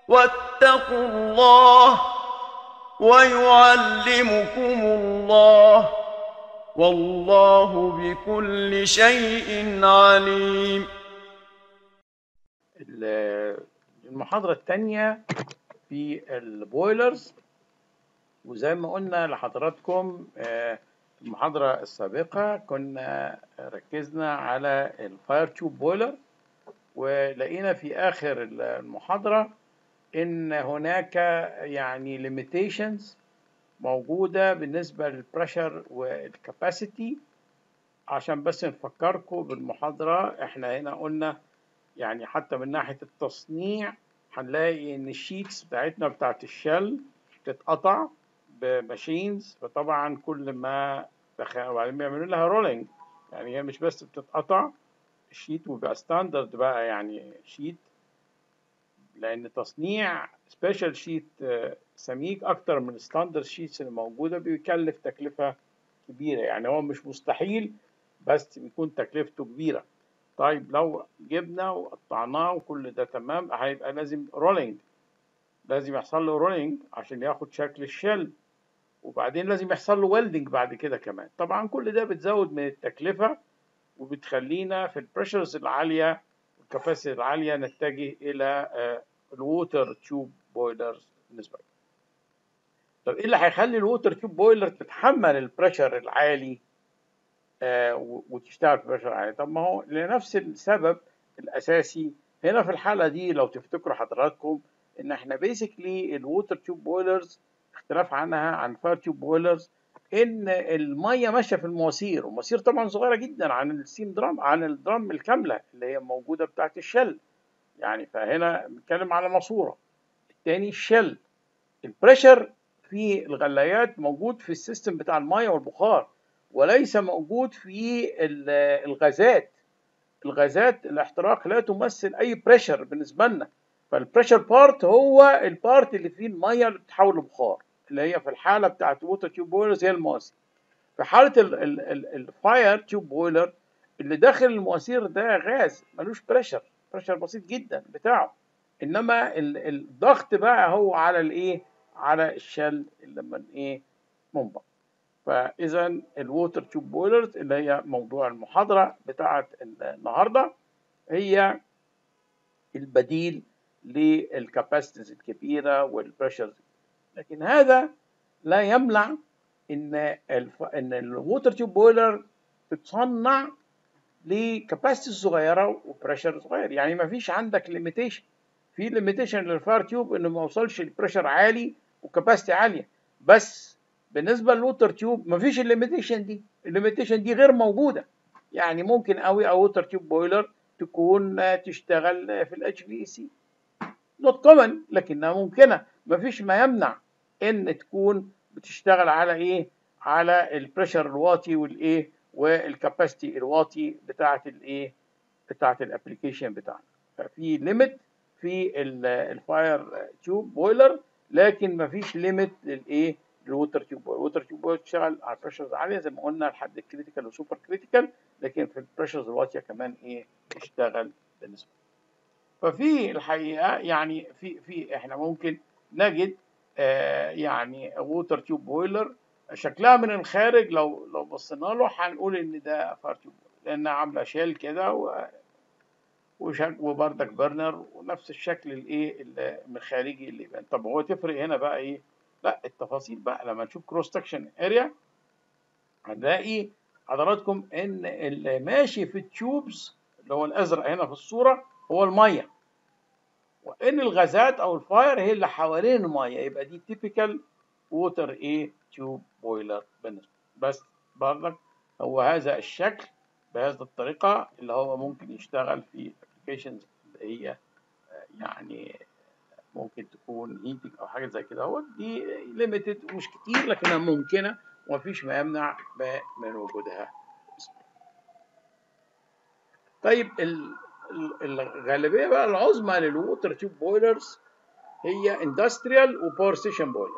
واتقوا الله ويعلمكم الله والله بكل شيء عليم المحاضرة الثانية في البويلرز وزي ما قلنا لحضراتكم آه، في المحاضرة السابقة كنا ركزنا على الفاير تيوب بويلر ولقينا في آخر المحاضرة إن هناك يعني limitations موجودة بالنسبة للبريشر والكاباسيتي عشان بس نفكركم بالمحاضرة احنا هنا قلنا يعني حتى من ناحية التصنيع هنلاقي ان الشيتس بتاعتنا بتاعت الشل بتتقطع بماشينز فطبعا كل ما دخل وبعدين بيعملوا لها رولينج يعني هي مش بس بتتقطع الشيت وبيبقى ستاندرد بقى يعني شيت لان تصنيع سبيشال شيت سميك اكتر من ستاندرد شيتس اللي موجوده بيكلف تكلفه كبيره يعني هو مش مستحيل بس بيكون تكلفته كبيره طيب لو جبنا وقطعناه وكل ده تمام هيبقى لازم رولينج لازم يحصل له رولينج عشان ياخد شكل الشل وبعدين لازم يحصل له ويلدنج بعد كده كمان طبعا كل ده بتزود من التكلفه وبتخلينا في البريشرز العاليه والكباسيتي العاليه نتجه الى الووتر تيوب بويلرز بالنسبه لنا طب ايه اللي هيخلي الووتر تيوب بويلر تتحمل البريشر العالي آه وتشتغل في بريشر عالي طب ما هو لنفس السبب الاساسي هنا في الحاله دي لو تفتكروا حضراتكم ان احنا بيسكلي الووتر تيوب بويلرز اختلاف عنها عن فاير تيوب بويلرز ان الميه ماشيه في المواسير والمواسير طبعا صغيره جدا عن السيم درام عن الدرام الكامله اللي هي موجوده بتاعت الشل يعني فهنا بنتكلم على ماسوره التاني الشل البريشر في الغلايات موجود في السيستم بتاع الميه والبخار وليس موجود في الغازات الغازات الاحتراق لا تمثل اي بريشر بالنسبه لنا فالبريشر بارت هو البارت اللي فيه الميه اللي بتتحول لبخار اللي هي في الحاله بتاعت ووتر تيوب بويلرز هي المواسير في حاله الفاير تيوب بويلر اللي داخل المواسير ده غاز ملوش بريشر بريشر بسيط جدا بتاعه انما الضغط بقى هو على الايه على الشل اللي لما ايه منبع فاذا الووتر تيوب بويلرز اللي هي موضوع المحاضره بتاعه النهارده هي البديل للكاباسيتيز الكبيره والبريشرز لكن هذا لا يمنع ان الف... ان الووتر تيوب بويلر تتصنع لكاباسيتي صغيره وبريشر صغير يعني ما فيش عندك ليميتيشن في ليميتيشن للفاير تيوب انه ما وصلش لبريشر عالي وكاباسيتي عاليه بس بالنسبه للوتر تيوب ما فيش الليميتيشن دي الليميتيشن دي غير موجوده يعني ممكن قوي او ووتر تيوب بويلر تكون تشتغل في الاتش في سي نوت كومن لكنها ممكنه ما فيش ما يمنع ان تكون بتشتغل على ايه على البريشر الواطي والايه والكاباسيتي الواطي بتاعه الايه بتاعه الابلكيشن بتاعنا ففي ليميت في الفاير تيوب بويلر لكن ما فيش ليميت للايه الووتر تيوب بويلر الووتر تيوب بويلر بتشتغل على بريشرز عاليه زي ما قلنا لحد الكريتيكال وسوبر كريتيكال لكن في البريشرز الواطيه كمان ايه تشتغل بالنسبه ففي الحقيقه يعني في في احنا ممكن نجد آه يعني ووتر تيوب بويلر شكلها من الخارج لو لو بصينا له هنقول ان ده فاير تيوب لانها عامله شيل كده و وبردك برنر ونفس الشكل الايه من الخارجي اللي يبان طب هو تفرق هنا بقى ايه لا التفاصيل بقى لما نشوف كروس سكشن اريا هنلاقي حضراتكم ان اللي ماشي في التيوبز اللي هو الازرق هنا في الصوره هو الميه وان الغازات او الفاير هي اللي حوالين الميه يبقى دي تيبيكال ووتر ايه تيوب بويلر بالنسبه بس برضك هو هذا الشكل بهذه الطريقه اللي هو ممكن يشتغل في ابلكيشنز اللي هي يعني ممكن تكون هيتنج او حاجه زي كده هو دي ليميتد ومش كتير لكنها ممكنه ومفيش ما يمنع من وجودها طيب الغالبيه بقى العظمى للووتر تيوب بويلرز هي اندستريال وباور ستيشن بويلرز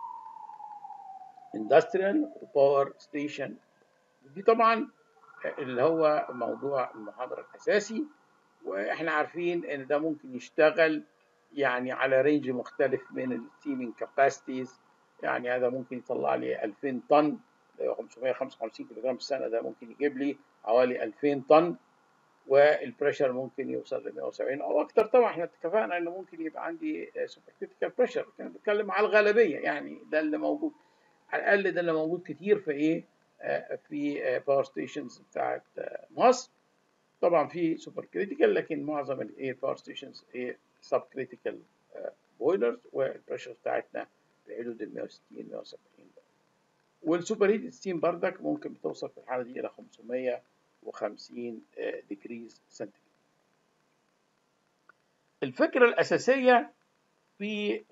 اندستريال وباور ستيشن دي طبعا اللي هو موضوع المحاضره الاساسي واحنا عارفين ان ده ممكن يشتغل يعني على رينج مختلف من الستيمينج كاباسيتيز يعني هذا ممكن يطلع لي 2000 طن 555 كيلو جرام في السنه ده ممكن يجيب لي حوالي 2000 طن والبريشر ممكن يوصل ل 170 او اكتر طبعا احنا اتفقنا انه ممكن يبقى عندي سوبر كريتيكال بريشر كان بتكلم على الغالبيه يعني ده اللي موجود على الاقل ده اللي موجود كتير في ايه في باور ستيشنز بتاعت مصر طبعا في سوبر كريتيكال لكن معظم الايه باور ستيشنز ايه سب كريتيكال بويلرز والبريشر بتاعتنا في حدود ال 160 170 والسوبر هيت ستيم بردك ممكن بتوصل في الحاله دي الى 550 ديجريز سنتيجريد الفكره الاساسيه في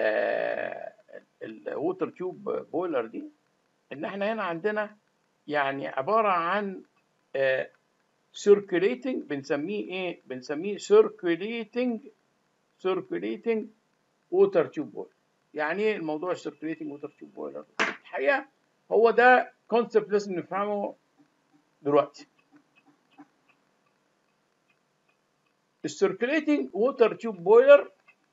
الووتر تيوب بويلر دي ان احنا هنا عندنا يعني عباره عن circulating بنسميه ايه بنسميه circulating circulating water tube boiler يعني ايه الموضوع circulating water tube boiler الحقيقه هو ده كونسبت لازم نفهمه دلوقتي السيركيليتنج ووتر تيوب بويلر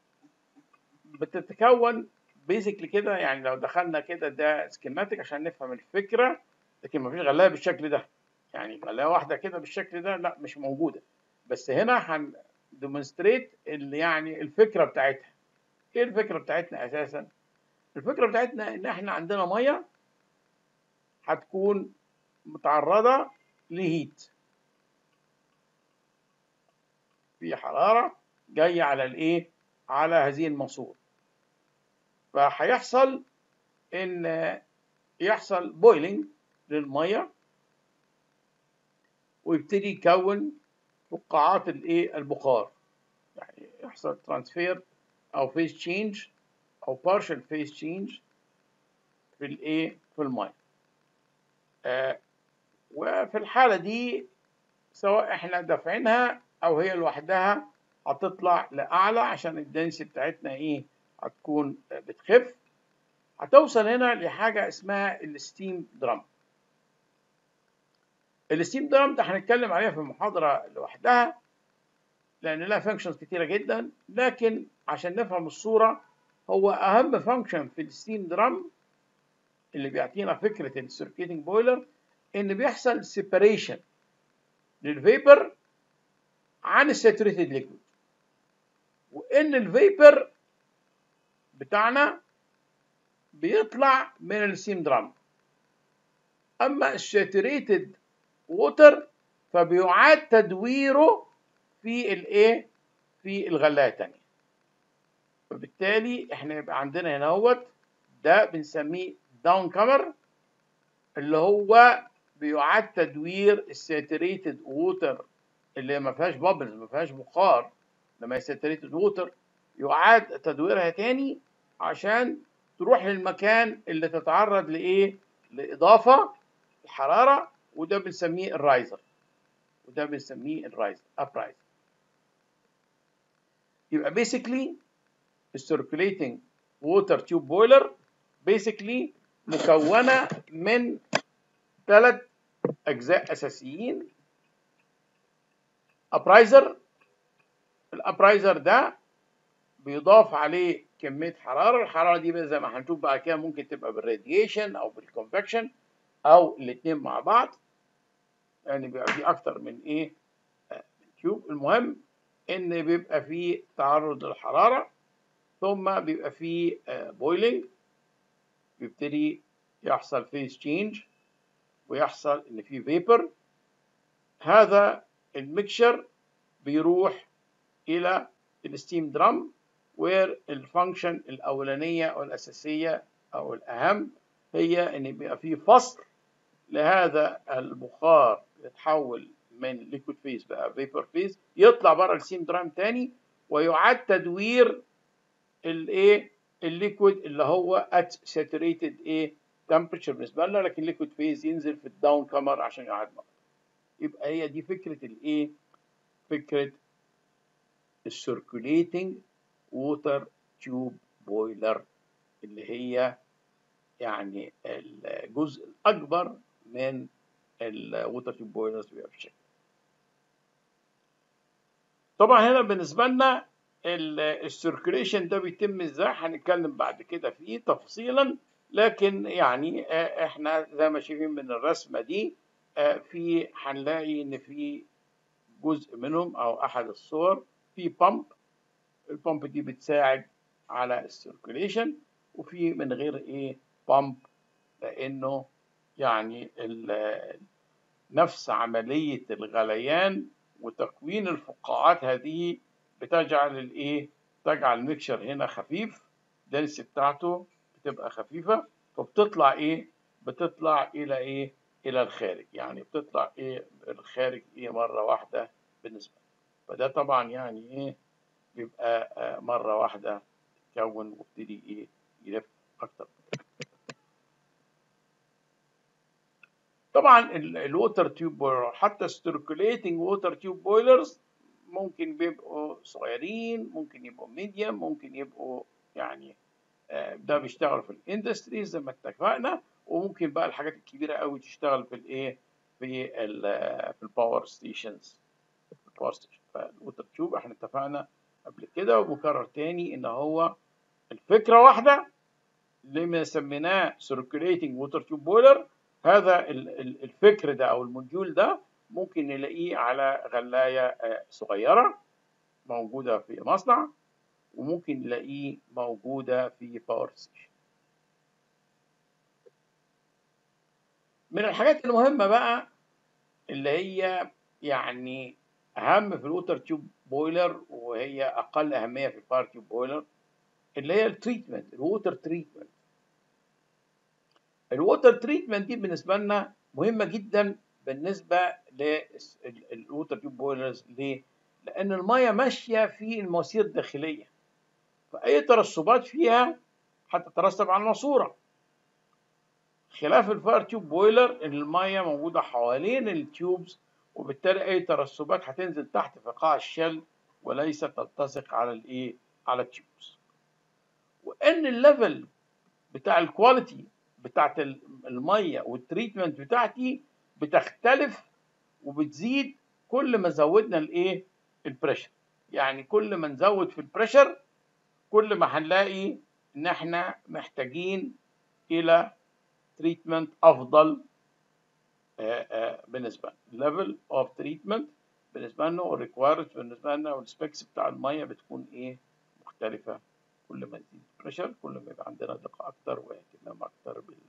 بتتكون بيزيكلي كده يعني لو دخلنا كده ده سكيماتيك عشان نفهم الفكره لكن مفيش غلايه بالشكل ده يعني غلايه واحده كده بالشكل ده لا مش موجوده بس هنا هن ديمونستريت اللي يعني الفكره بتاعتها ايه الفكره بتاعتنا اساسا الفكره بتاعتنا ان احنا عندنا ميه هتكون متعرضه لهيت في حراره جايه على الايه على هذه الماسوره فهيحصل ان يحصل بويلنج للميه ويبتدي يكون فقاعات الايه البخار يعني يحصل ترانسفير او فيز تشينج او بارشل فيز تشينج في الايه في الميه آه وفي الحاله دي سواء احنا دافعينها او هي لوحدها هتطلع لاعلى عشان الدنسي بتاعتنا ايه هتكون بتخف هتوصل هنا لحاجه اسمها الستيم درام الستيم درام ده هنتكلم عليها في محاضره لوحدها لان لها فانكشنز كتيره جدا لكن عشان نفهم الصوره هو اهم فانكشن في الستيم درام اللي بيعطينا فكره السيركيتنج بويلر ان بيحصل سيبريشن للفيبر عن الساتوريتد ليكويد وان الفيبر بتاعنا بيطلع من السيم درام اما الساتوريتد ووتر فبيعاد تدويره في الايه في الغلايه الثانيه فبالتالي احنا يبقى عندنا هنا اهوت ده بنسميه داون كامر اللي هو بيعاد تدوير الساتوريتد ووتر اللي ما فيهاش بابلز ما فيهاش بخار لما هي ساتوريتد ووتر يعاد تدويرها تاني عشان تروح للمكان اللي تتعرض لايه لاضافه الحراره وده بنسميه الرايزر وده بنسميه الرايزر ابرايزر يبقى بيسكلي السيركيليتنج ووتر تيوب بويلر بيسكلي مكونه من ثلاث اجزاء اساسيين ابرايزر الابرايزر ده بيضاف عليه كميه حراره الحراره دي بقى زي ما هنشوف بقى كده ممكن تبقى بالراديشن او بالكونفكشن او الاثنين مع بعض يعني بيبقى في اكتر من ايه من تيوب المهم ان بيبقى في تعرض للحراره ثم بيبقى في بويلنج بيبتدي يحصل فيز تشينج ويحصل ان في فيبر هذا الميكشر بيروح الى الستيم درام وير الفانكشن الاولانيه او الاساسيه او الاهم هي ان يبقى في فصل لهذا البخار يتحول من ليكويد فيز بقى فيبر فيز يطلع بره السيم درام تاني ويعاد تدوير الايه الليكويد اللي هو ات ساتوريتد ايه تمبرتشر بالنسبه لنا لكن ليكويد فيز ينزل في الداون كامر عشان يعاد مرة. يبقى هي دي فكره الايه فكره السيركوليتنج ووتر تيوب بويلر اللي هي يعني الجزء الاكبر من الووتر تيوب بويلرز بيبقى بالشكل طبعا هنا بالنسبه لنا السيركوليشن ده بيتم ازاي هنتكلم بعد كده فيه تفصيلا لكن يعني آه، احنا زي ما شايفين من الرسمه دي آه، في هنلاقي ان في جزء منهم او احد الصور في بامب البامب دي بتساعد على السيركوليشن وفي من غير ايه بامب لانه يعني ال- نفس عمليه الغليان وتكوين الفقاعات هذه بتجعل الايه تجعل الميكشر هنا خفيف الدنس بتاعته بتبقى خفيفه فبتطلع ايه بتطلع الى ايه الى الخارج يعني بتطلع ايه الخارج ايه مره واحده بالنسبه فده طبعا يعني ايه بيبقى آه، مره واحده يتكون ويبتدي ايه يلف اكتر طبعا الووتر تيوب بويلر حتى السيركوليتنج ووتر تيوب بويلرز ممكن بيبقوا صغيرين ممكن يبقوا ميديم ممكن يبقوا يعني آه، ده بيشتغل في الاندستري زي ما اتفقنا وممكن بقى الحاجات الكبيره قوي تشتغل في الايه في ال في الباور ستيشنز الباور ستيشن فالووتر تيوب احنا اتفقنا قبل كده ومكرر تاني ان هو الفكره واحده اللي سميناه circulating water tube boiler هذا ال- ال- الفكر ده او الموديول ده ممكن نلاقيه على غلايه آه، صغيره موجوده في مصنع وممكن نلاقيه موجوده في باور ستيشن من الحاجات المهمه بقى اللي هي يعني اهم في الووتر تيوب بويلر وهي اقل اهميه في الباور تيوب بويلر اللي هي التريتمنت الووتر تريتمنت الووتر تريتمنت دي بالنسبه لنا مهمه جدا بالنسبه للووتر تيوب بويلرز ليه؟ لان الميه ماشيه في المواسير الداخليه فاي ترسبات فيها هتترسب على الماسوره خلاف الفاير تيوب بويلر ان الميه موجوده حوالين التيوبز وبالتالي اي ترسبات هتنزل تحت في قاع الشل وليس تلتصق على الايه على التيوبز وان الليفل بتاع الكواليتي بتاعت الميه والتريتمنت بتاعتي بتختلف وبتزيد كل ما زودنا الايه البريشر يعني كل ما نزود في البريشر كل ما هنلاقي ان احنا محتاجين الى تريتمنت افضل آه، آه، بالنسبه لنا ليفل اوف تريتمنت بالنسبه لنا والريكوايرمنت بالنسبه لنا والسبيكس بتاع الميه بتكون ايه مختلفه كل ما يزيد البريشر كل ما يبقى عندنا دقه اكتر واهتمام اكتر بال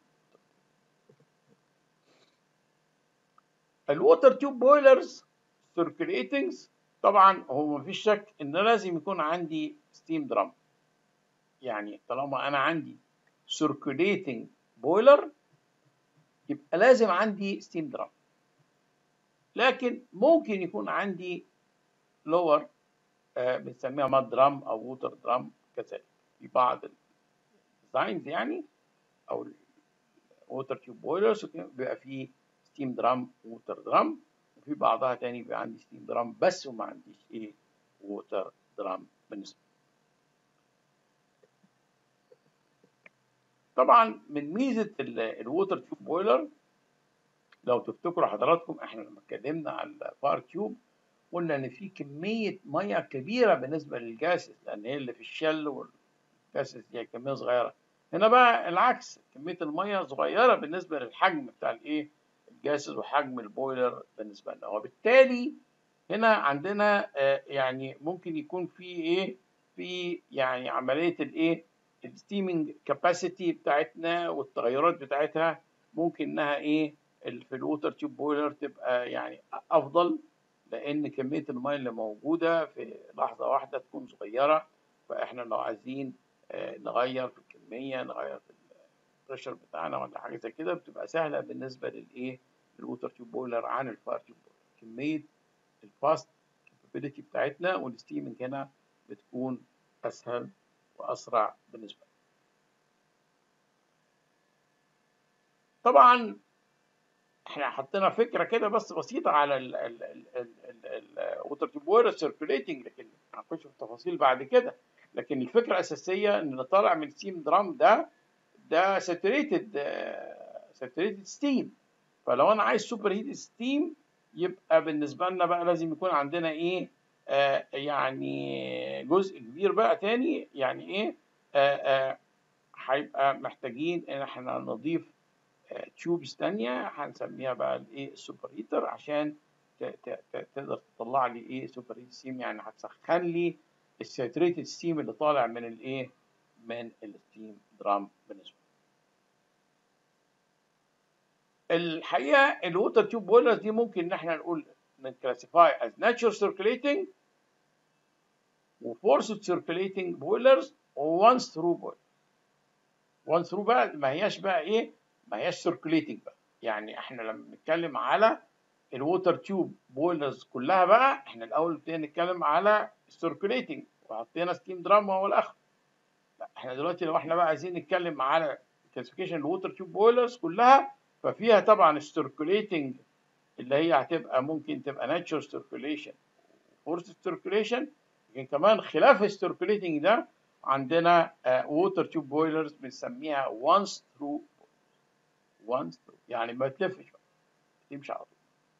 الووتر تيوب بويلرز سيركيليتنجز طبعا هو مفيش شك ان لازم يكون عندي ستيم درام يعني طالما انا عندي سيركيليتنج بويلر يبقى لازم عندي ستيم درام لكن ممكن يكون عندي لور آه بنسميها ماد درام او ووتر درام كذلك في بعض الديزاينز يعني او الووتر تيوب بويلرز بيبقى فيه ستيم درام ووتر درام وفي بعضها تاني بيبقى عندي ستيم درام بس وما عنديش ايه ووتر درام بالنسبه طبعا من ميزه الووتر تيوب بويلر لو تفتكروا حضراتكم احنا لما اتكلمنا على الفار تيوب قلنا ان في كميه ميه كبيره بالنسبه للجاسس لان هي اللي في الشل والجاسس دي كميه صغيره هنا بقى العكس كميه الميه صغيره بالنسبه للحجم بتاع الايه الجاسس وحجم البويلر بالنسبه لنا وبالتالي هنا عندنا آه يعني ممكن يكون في ايه في يعني عمليه الايه الستيمنج كاباسيتي بتاعتنا والتغيرات بتاعتها ممكن انها ايه في الووتر تيوب بويلر تبقى يعني افضل لان كميه الميه اللي موجوده في لحظه واحده تكون صغيره فاحنا لو عايزين آه نغير في الكميه نغير في البريشر بتاعنا ولا حاجه زي كده بتبقى سهله بالنسبه للايه الووتر تيوب بويلر عن الفاير تيوب بويلر كميه الفاست كابابيلتي بتاعتنا والستيمنج هنا بتكون اسهل واسرع بالنسبه لنا طبعا احنا حطينا فكره كده بس بسيطه على الووتر تيوب بويلر سيركوليتنج لكن هنخش في التفاصيل بعد كده لكن الفكره الاساسيه ان اللي طالع من الستيم درام ده ده ساتوريتد ساتوريتد ستيم فلو انا عايز سوبر هيت ستيم يبقى بالنسبه لنا بقى لازم يكون عندنا ايه آه يعني جزء كبير بقى تاني يعني ايه آه آه هيبقى محتاجين ان احنا نضيف تيوبس تانية هنسميها بقى الايه السوبر هيتر عشان ت- ت- ت- تقدر تطلع لي ايه سوبر هيت ستيم يعني هتسخن لي الساتوريتد ستيم اللي طالع من الايه من الستيم درام بالنسبه الحقيقه الووتر تيوب بويلرز دي ممكن ان احنا نقول نكلاسيفاي از ناتشر سيركيليتنج وفورسد سيركيليتنج بويلرز وونس ثرو بويلر وان ثرو بقى ما هياش بقى ايه ما هياش سيركيليتنج بقى يعني احنا لما بنتكلم على الووتر تيوب بويلرز كلها بقى احنا الاول ابتدينا نتكلم على السيركيليتنج وحطينا ستيم درام وهو الاخر لا احنا دلوقتي لو احنا بقى عايزين نتكلم على كلاسيفيكيشن الووتر تيوب بويلرز كلها ففيها طبعا السيركيليتنج اللي هي هتبقى ممكن تبقى ناتشر سيركيليشن فورس سيركيليشن لكن كمان خلاف السيركيليتنج ده عندنا ووتر تيوب بويلرز بنسميها وانس ثرو وانس ثرو يعني ما تلفش بقى تمشي على طول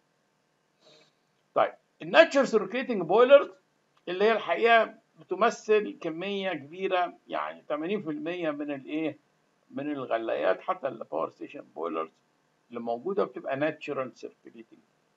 طيب الناتشر سيركيليتنج بويلرز اللي هي الحقيقه بتمثل كميه كبيره يعني 80% من الايه من الغلايات حتى الباور ستيشن بويلرز اللي موجوده بتبقى ناتشرال سيركيليتنج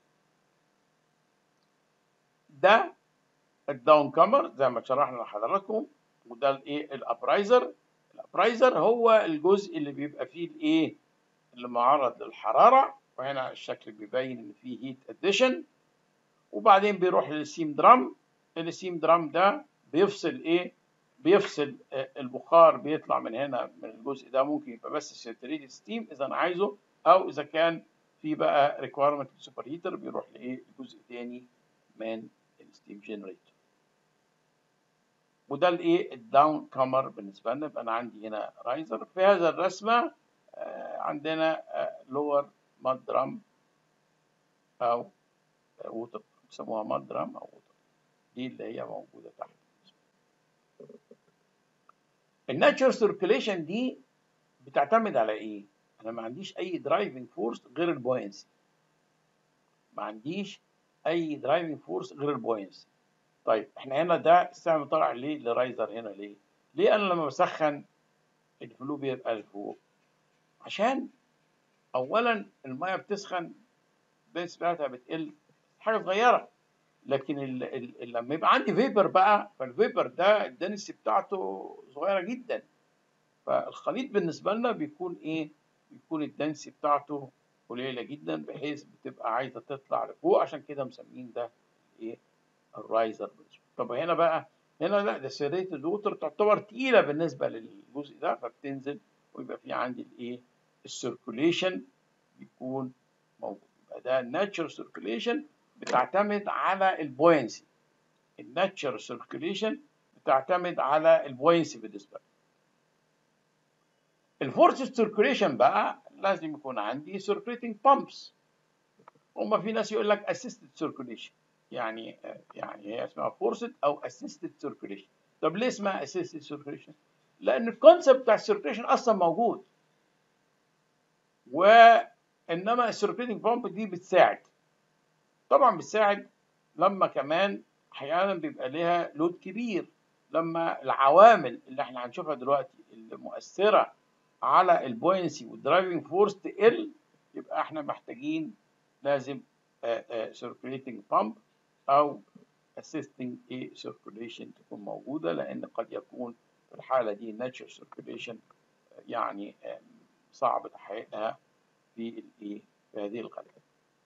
ده الداون كامر زي ما شرحنا لحضراتكم وده الايه الابرايزر الابرايزر هو الجزء اللي بيبقى فيه الايه اللي معرض للحراره وهنا الشكل بيبين ان فيه هيت اديشن وبعدين بيروح للسيم درام السيم درام ده بيفصل ايه بيفصل آه، البخار بيطلع من هنا من الجزء ده ممكن يبقى بس ساتوريتد ستيم اذا انا عايزه او اذا كان في بقى ريكويرمنت سوبر هيتر بيروح لايه لجزء تاني من الستيم جنريتور وده الايه الداون كامر بالنسبه لنا يبقى انا عندي هنا رايزر في هذا الرسمه آه، عندنا لور ماد درام او ووتر بيسموها ماد درام او ووتر دي اللي هي موجوده تحت الناتشر سيركيليشن دي بتعتمد على ايه؟ انا ما عنديش اي درايفنج فورس غير البوينسي ما عنديش اي درايفنج فورس غير البوينسي طيب احنا هنا ده السهم طالع ليه لرايزر هنا ليه؟ ليه انا لما بسخن الفلو بيبقى لفوق؟ عشان اولا الميه بتسخن الدنس بتاعتها بتقل حاجه صغيره لكن ال ال لما يبقى عندي فيبر بقى فالفيبر ده الدنس بتاعته صغيره جدا فالخليط بالنسبه لنا بيكون ايه؟ بيكون الدنس بتاعته قليله جدا بحيث بتبقى عايزه تطلع لفوق عشان كده مسمين ده ايه؟ الرايزر طب هنا بقى هنا لا ده سيريتد ووتر تعتبر تقيله بالنسبه للجزء ده فبتنزل ويبقى في عندي الايه؟ السيركوليشن بيكون موجود يبقى ده الناتشر سيركوليشن بتعتمد على البوينسي الناتشر سيركوليشن بتعتمد على البوينسي بالنسبه لي الفورس سيركوليشن بقى لازم يكون عندي سيركوليتنج بامبس هما في ناس يقول لك اسيستد سيركوليشن يعني يعني هي اسمها فورسد او اسيستد سيركوليشن طب ليه اسمها اسيستد سيركوليشن لان الكونسيبت بتاع السيركوليشن اصلا موجود وانما السيركوليتنج بامب دي بتساعد طبعا بتساعد لما كمان احيانا بيبقى ليها لود كبير لما العوامل اللي احنا هنشوفها دلوقتي اللي مؤثره على البوينسي والدرايفنج فورس تقل يبقى احنا محتاجين لازم سيركوليتنج بامب او اسيستنج ايه سيركوليشن تكون موجوده لان قد يكون في الحاله دي ناتشر سيركوليشن يعني آه، صعب تحقيقها في الايه في هذه الغالية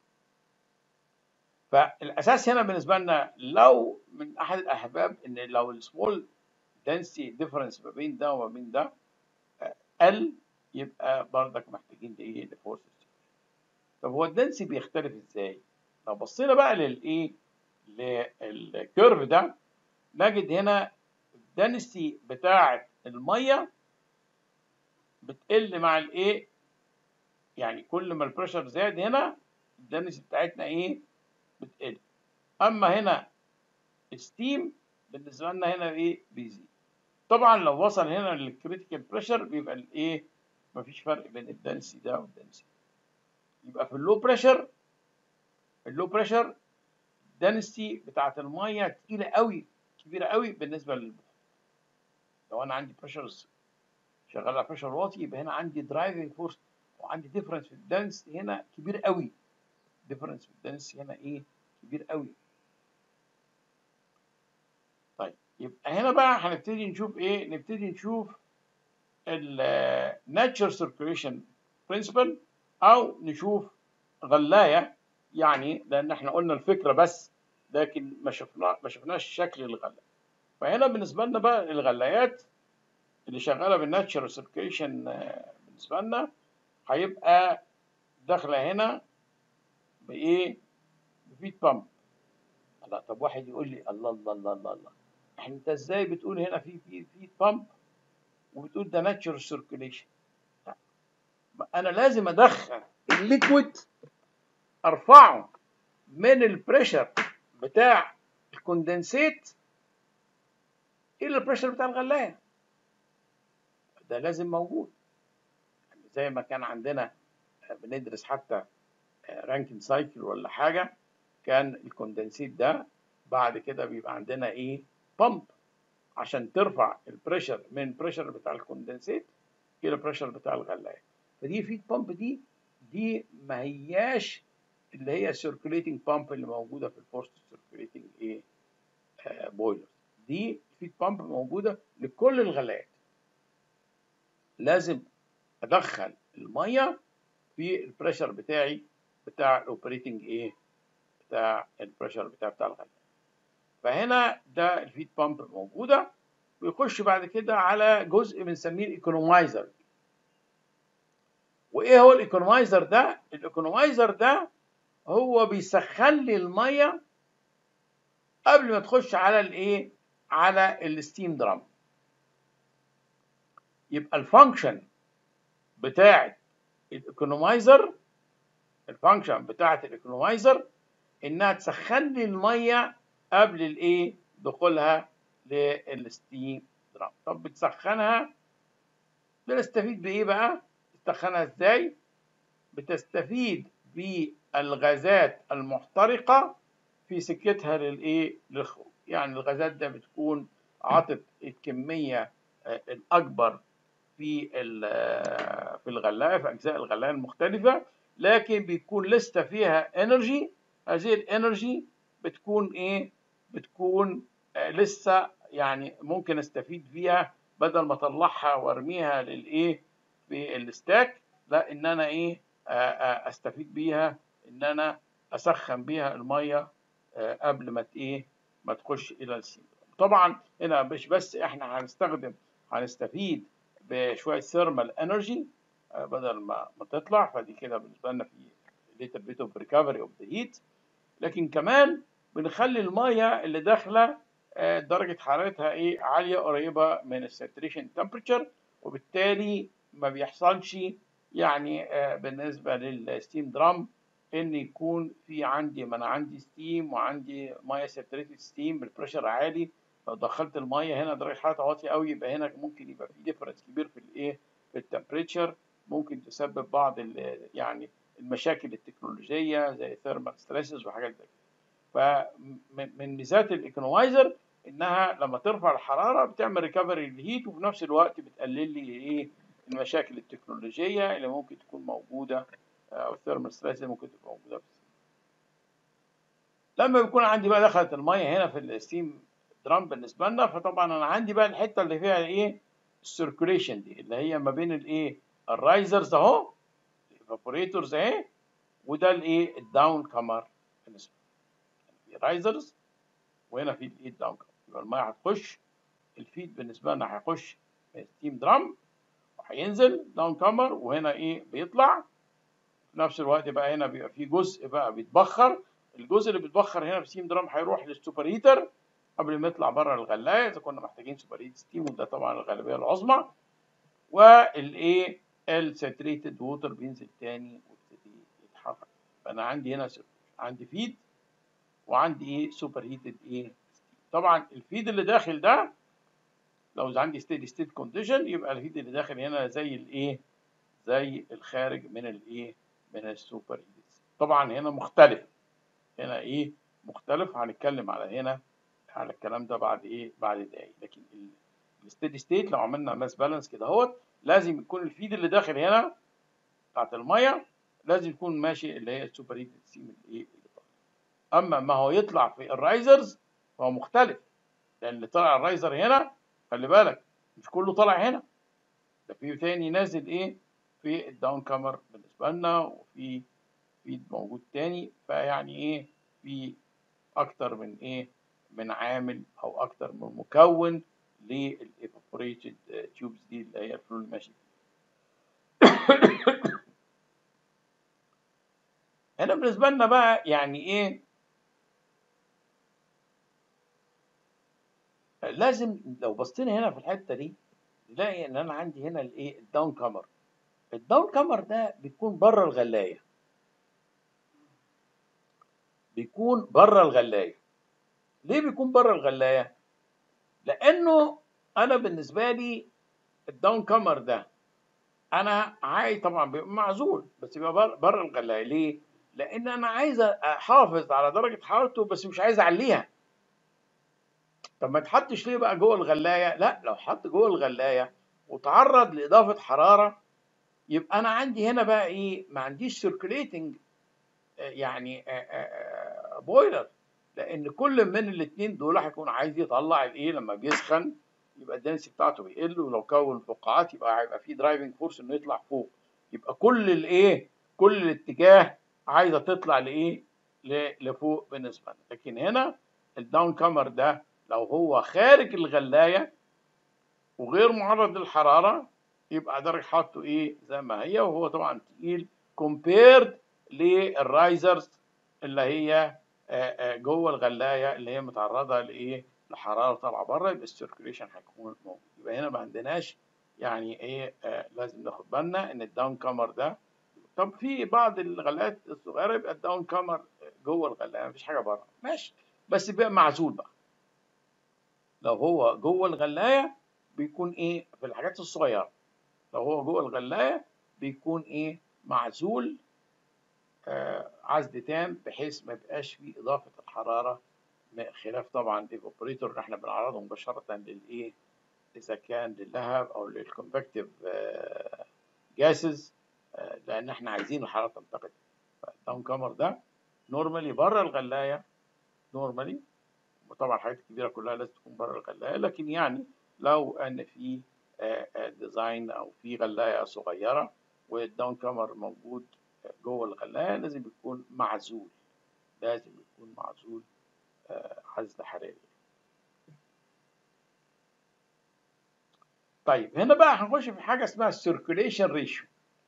فالاساس هنا بالنسبه لنا لو من احد الاحباب ان لو السمول دنسي ديفرنس ما بين ده وما بين ده آه، قل يبقى برضك محتاجين لايه لفورس طب هو الدنسي بيختلف ازاي لو بصينا بقى للايه للكيرف ده نجد هنا الدنسي بتاعه الميه بتقل مع الايه يعني كل ما البريشر زاد هنا الدنسي بتاعتنا ايه بتقل اما هنا الستيم بالنسبه لنا هنا ايه بيزيد طبعا لو وصل هنا للكريتيكال بريشر بيبقى الايه مفيش فرق بين الدنسي ده والدنسي يبقى في اللو بريشر اللو بريشر الدنسيتي بتاعت الميه تقيله قوي كبيره قوي بالنسبه للبخار لو انا عندي بريشرز شغال على بريشر واطي يبقى هنا عندي درايفنج فورس وعندي ديفرنس في الدنسيتي هنا كبير قوي ديفرنس في الدنسيتي هنا ايه كبير قوي طيب يبقى هنا بقى هنبتدي نشوف ايه نبتدي نشوف الناتشر سيركيوليشن برنسبل او نشوف غلايه يعني لان احنا قلنا الفكره بس لكن ما شفنا ما شفناش شكل الغلايه فهنا بالنسبه لنا بقى الغلايات اللي شغاله بالناتشر سيركيوليشن بالنسبه لنا هيبقى داخله هنا بايه بفيت بامب لا طب واحد يقول لي الله الله الله الله الله احنا انت ازاي بتقول هنا في في فيت بامب وبتقول ده ناتشر سيركيوليشن انا لازم ادخل الليكويد ارفعه من البريشر بتاع الكوندنسيت الى البريشر بتاع الغلايه ده لازم موجود زي ما كان عندنا بندرس حتى رانكين سايكل ولا حاجه كان الكوندنسيت ده بعد كده بيبقى عندنا ايه بامب عشان ترفع البريشر من البريشر بتاع الكوندنسيت الى البريشر بتاع الغلايه فدي فيت بامب دي دي ما هياش اللي هي السيركوليتنج بامب اللي موجوده في الفورست سيركوليتنج ايه آه بويلر دي فيت بامب موجوده لكل الغلايات لازم ادخل الميه في البريشر بتاعي بتاع الاوبريتنج ايه بتاع البريشر بتاع بتاع الغلايه فهنا ده الفيت بامب موجوده ويخش بعد كده على جزء بنسميه الايكونومايزر وايه هو الايكونومايزر ده الايكونومايزر ده هو بيسخن لي الميه قبل ما تخش على الايه على الستيم درام يبقى الفانكشن بتاعه الايكونومايزر الفانكشن بتاعه الايكونومايزر انها تسخن لي الميه قبل الايه دخولها للستيم درام طب بتسخنها بنستفيد بايه بقى بتسخنها ازاي بتستفيد بالغازات المحترقه في سكتها للايه للخروج يعني الغازات ده بتكون عطت الكميه الاكبر في في الغلايه في اجزاء الغلايه المختلفه لكن بيكون لسه فيها انرجي هذه الانرجي بتكون ايه بتكون لسه يعني ممكن استفيد فيها بدل ما اطلعها وارميها للايه في الستاك لا ان انا ايه استفيد بيها ان انا اسخن بيها الميه قبل ما ايه ما تخش الى السين طبعا هنا مش بس احنا هنستخدم هنستفيد بشويه ثيرمال انرجي بدل ما ما تطلع فدي كده بالنسبه لنا في ليتر بيت اوف ريكفري اوف ذا هيت لكن كمان بنخلي الميه اللي داخله درجه حرارتها ايه عاليه قريبه من الساتوريشن تمبريتشر وبالتالي ما بيحصلش يعني بالنسبه للستيم درام ان يكون في عندي ما انا عندي ستيم وعندي ميه ساتوريتد ستيم بالبريشر عالي لو دخلت الميه هنا درجه حرارتها واطيه قوي يبقى هنا ممكن يبقى في ديفرنس كبير في الايه في التمبريتشر ممكن تسبب بعض يعني المشاكل التكنولوجيه زي ثيرمال ستريسز وحاجات زي كده فمن ميزات الايكونومايزر انها لما ترفع الحراره بتعمل ريكفري للهيت وفي نفس الوقت بتقلل لي ايه المشاكل التكنولوجيه اللي ممكن تكون موجوده او الثيرمال ستريس اللي ممكن تكون موجوده في لما بيكون عندي بقى دخلت الميه هنا في الستيم درام بالنسبه لنا فطبعا انا عندي بقى الحته اللي فيها ايه السيركوليشن دي اللي هي ما بين الايه الرايزرز اهو الايفابوريتورز اهي وده الايه الداون كامر بالنسبه في رايزرز وهنا في الايه الداون كامر يبقى الميه هتخش الفيد بالنسبه لنا هيخش في ستيم درام وهينزل داون كامر وهنا ايه بيطلع في نفس الوقت بقى هنا بيبقى في جزء بقى بيتبخر الجزء اللي بيتبخر هنا في ستيم درام هيروح للسوبر هيتر قبل ما يطلع بره الغلايه اذا كنا محتاجين سوبر هيت ستيم وده طبعا الغالبيه العظمى والايه الساتريتد ووتر بينزل تاني ويبتدي يتحرك فانا عندي هنا عندي فيد وعندي ايه سوبر هيتد ايه طبعا الفيد اللي داخل ده لو عندي ستيدي ستيت كونديشن يبقى الفيد اللي داخل هنا زي الايه زي الخارج من الايه من السوبر هيتد طبعا هنا مختلف هنا ايه مختلف هنتكلم على هنا على الكلام ده بعد ايه بعد دقايق لكن الستيدي ستيت لو عملنا ماس بالانس كده اهوت لازم يكون الفيد اللي داخل هنا بتاعت الميه لازم يكون ماشي اللي هي السوبر هيتد ستيم اللي ايه اللي طالع اما ما هو يطلع في الرايزرز فهو مختلف لان اللي طالع الرايزر هنا خلي بالك مش كله طالع هنا ده في تاني نازل ايه في الداون كامر بالنسبه لنا وفي فيد موجود تاني فيعني ايه في اكتر من ايه من عامل او اكتر من مكون للايفابوريتد تيوبز دي اللي هي الفلو اللي ماشي هنا بالنسبه لنا بقى يعني ايه لازم لو بصينا هنا في الحته دي نلاقي ان انا عندي هنا الايه الداون كامر الداون كامر ده بيكون بره الغلايه بيكون بره الغلايه ليه بيكون بره الغلايه لانه انا بالنسبه لي الداون كامر ده انا عايز طبعا بيبقى معزول بس بيبقى بره الغلايه ليه لان انا عايز احافظ على درجه حرارته بس مش عايز اعليها طب ما تحطش ليه بقى جوه الغلايه لا لو حط جوه الغلايه وتعرض لاضافه حراره يبقى انا عندي هنا بقى ايه ما عنديش سيركوليتنج يعني بويلر لان كل من الاثنين دول هيكون عايز يطلع الايه لما بيسخن يبقى الدنسي بتاعته بيقل ولو كون فقاعات يبقى هيبقى في درايفنج فورس انه يطلع فوق يبقى كل الايه كل الاتجاه عايزه تطلع لايه لفوق بالنسبه لنا لكن هنا الداون كامر ده لو هو خارج الغلايه وغير معرض للحراره يبقى درجه حرارته ايه زي ما هي وهو طبعا تقيل كومبيرد للرايزرز اللي هي جوه الغلايه اللي هي متعرضه لايه لحراره طالعه بره يبقى السيركيوليشن هيكون موجود يبقى هنا ما عندناش يعني ايه آه لازم ناخد بالنا ان الداون كامر ده طب في بعض الغلايات الصغيره يبقى الداون كامر جوه الغلايه مفيش حاجه بره ماشي بس بيبقى معزول بقى لو هو جوه الغلايه بيكون ايه في الحاجات الصغيره لو هو جوه الغلايه بيكون ايه معزول آه عزل تام بحيث ما يبقاش فيه اضافه الحراره خلاف طبعا الايفابوريتور اللي احنا بنعرضه مباشره للايه اذا كان للهب او للكونفكتيف آه جاسز آه لان احنا عايزين الحراره تنتقل فالداون كامر ده نورمالي بره الغلايه نورمالي وطبعا الحاجات الكبيره كلها لازم تكون بره الغلايه لكن يعني لو ان في ديزاين او في غلايه صغيره والداون كامر موجود جوه الغلايه لازم يكون معزول لازم يكون معزول عزل حراري طيب هنا بقى هنخش في حاجه اسمها السيركوليشن ريشيو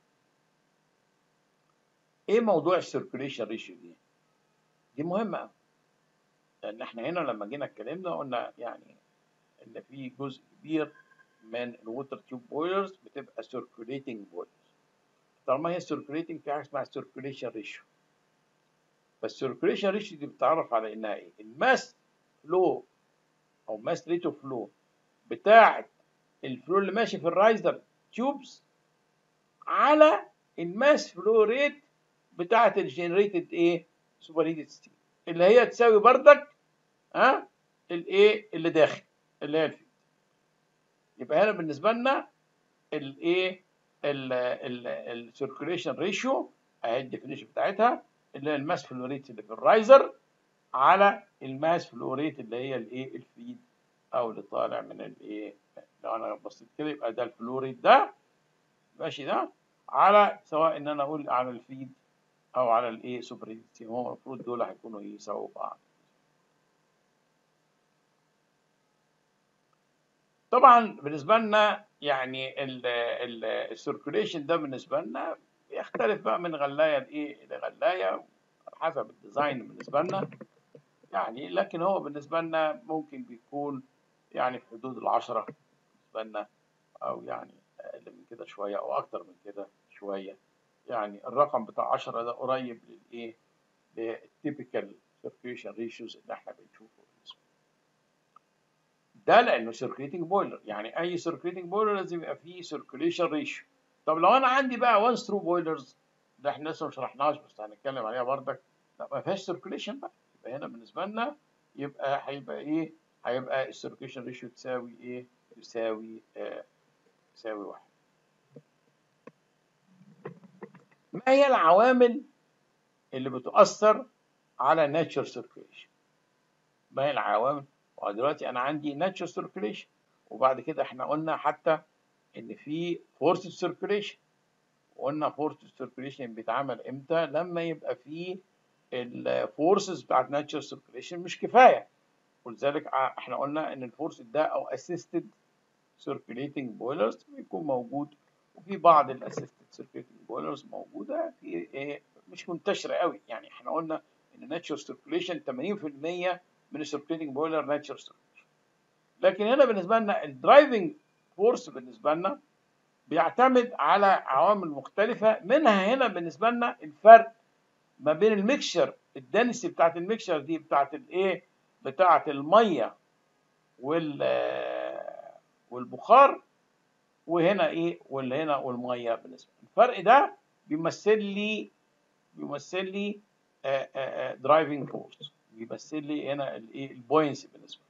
ايه موضوع السيركوليشن ريشيو دي دي مهمه لان احنا هنا لما جينا اتكلمنا قلنا يعني ان في جزء كبير من الووتر تيوب بويلرز بتبقى سيركوليتنج بويلرز طالما هي سيركوليتنج في حاجه اسمها سيركوليشن ريشيو فالسيركوليشن ريشيو دي بتتعرف على انها ايه الماس فلو او ماس ريت اوف فلو بتاعه الفلو اللي ماشي في الرايزر تيوبز على الماس فلو ريت بتاعه الجنريتد ايه سوبر هيتد ستيم اللي هي تساوي بردك ها أه؟ الايه اللي داخل اللي هي الفيد يبقى هنا بالنسبه لنا الايه السيركوليشن ريشيو اهي الديفينيشن بتاعتها اللي هي الماس فلو ريت اللي في الرايزر على الماس فلو ريت اللي هي الايه الفيد او اللي طالع من الايه لو انا بصيت كده يبقى ده الفلو ريت ده ماشي ده على سواء ان انا اقول على الفيد او على الايه سوبر هيت هو المفروض دول هيكونوا يساووا بعض طبعا بالنسبه لنا يعني السيركوليشن ده بالنسبه لنا يختلف بقى من غلايه لايه لغلايه حسب الديزاين بالنسبه لنا يعني لكن هو بالنسبه لنا ممكن بيكون يعني في حدود العشرة بالنسبه لنا او يعني اقل من كده شويه او اكتر من كده شويه يعني الرقم بتاع 10 ده قريب للايه للتيبيكال سيركيوليشن ريشيوز اللي احنا بنشوفه ده لانه سيركيوليتنج بويلر يعني اي سيركيوليتنج بويلر لازم يبقى فيه سيركيوليشن ريشيو طب لو انا عندي بقى وان ثرو بويلرز ده احنا لسه ما شرحناش بس هنتكلم عليها بردك لا ما فيهاش سيركيوليشن بقى يبقى هنا بالنسبه لنا يبقى هيبقى ايه هيبقى السيركيشن ريشيو تساوي ايه يساوي آه يساوي واحد ما هي العوامل اللي بتؤثر على ناتشر سيركيليشن ما هي العوامل ودلوقتي انا عندي ناتشر سيركيليشن وبعد كده احنا قلنا حتى ان في فورس سيركيليشن وقلنا فورس سيركيليشن بيتعمل امتى لما يبقى في الفورسز بتاعت ناتشر سيركيليشن مش كفايه ولذلك احنا قلنا ان الفورس ده او اسيستد سيركيليتنج بويلرز بيكون موجود وفي بعض الاسيستد سيركيليتنج بويلرز موجوده في ايه مش منتشره قوي يعني احنا قلنا ان ناتشر سيركيليشن 80% من السيركيليتنج بويلر ناتشر سيركيليشن لكن هنا بالنسبه لنا الدرايفنج فورس بالنسبه لنا بيعتمد على عوامل مختلفه منها هنا بالنسبه لنا الفرق ما بين الميكشر الدنسي بتاعت الميكشر دي بتاعت الايه بتاعت الميه وال والبخار وهنا ايه واللي هنا والميه بالنسبه الفرق ده بيمثل لي بيمثل لي درايفنج فورس بيمثل لي هنا الايه البوينسي بالنسبه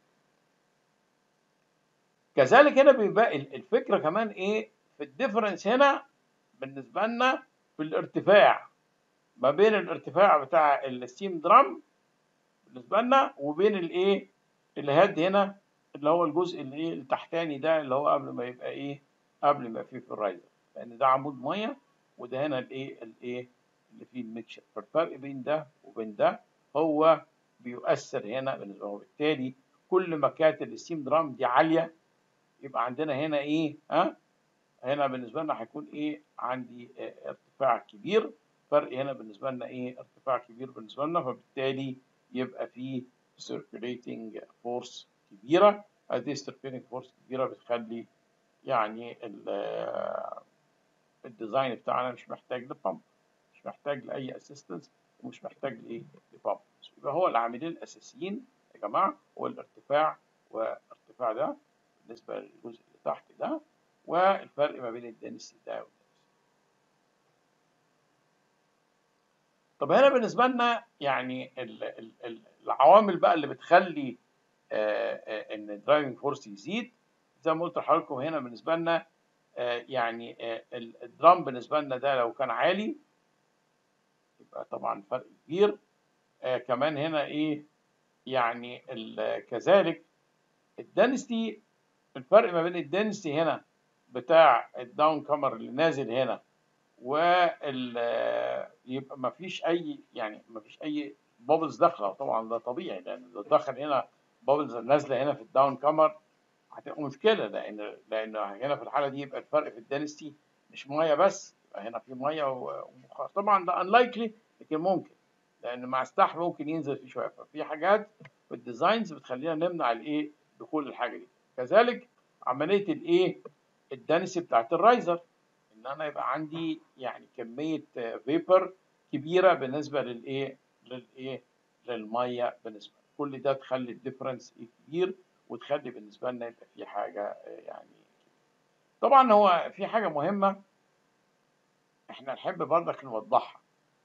كذلك هنا بيبقى الفكره كمان ايه في الديفرنس هنا بالنسبه لنا في الارتفاع ما بين الارتفاع بتاع الستيم درام بالنسبه لنا وبين الايه الهيد هنا اللي هو الجزء اللي ايه التحتاني ده اللي هو قبل ما يبقى ايه قبل ما فيه في الرايزر لان ده عمود ميه وده هنا الايه الايه اللي فيه الميكشر فالفرق بين ده وبين ده هو بيؤثر هنا بالنسبه له وبالتالي كل ما كانت الستيم درام دي عاليه يبقى عندنا هنا ايه ها هنا بالنسبه لنا هيكون ايه عندي اه ارتفاع كبير فرق هنا بالنسبه لنا ايه ارتفاع كبير بالنسبه لنا فبالتالي يبقى في circulating force كبيره هذه circulating force كبيره بتخلي يعني الديزاين بتاعنا مش محتاج لبامب مش محتاج لاي اسيستنس ومش محتاج لايه لبامب يبقى هو العاملين الاساسيين يا جماعه هو الارتفاع والارتفاع ده بالنسبه للجزء اللي تحت ده والفرق ما بين الدنسي ده والدنسي طب هنا بالنسبه لنا يعني ال ال العوامل بقى اللي بتخلي آآ آآ ان الدرايفنج فورس يزيد زي ما قلت لحضراتكم هنا بالنسبه لنا يعني الدرام بالنسبه لنا ده لو كان عالي يبقى طبعا فرق كبير كمان هنا ايه يعني كذلك الدنسيتي الفرق ما بين الدنسيتي هنا بتاع الداون كامر اللي نازل هنا وال يبقى ما فيش اي يعني ما فيش اي بابلز داخله طبعا ده طبيعي لان لو دخل هنا بابلز نازله هنا في الداون كامر هتبقى مشكله لان لان هنا في الحاله دي يبقى الفرق في الدنسيتي مش ميه بس يبقى هنا في ميه وبخار طبعا ده انلايكلي لكن ممكن لان مع السحب ممكن ينزل فيه شويه ففي حاجات في الديزاينز بتخلينا نمنع الايه دخول الحاجه دي كذلك عمليه الايه الدنسي بتاعت الرايزر ان انا يبقى عندي يعني كميه فيبر كبيره بالنسبه للايه للايه للميه بالنسبه كل ده تخلي الديفرنس كبير وتخلي بالنسبه لنا يبقى في حاجه يعني طبعا هو في حاجه مهمه احنا نحب برضك نوضحها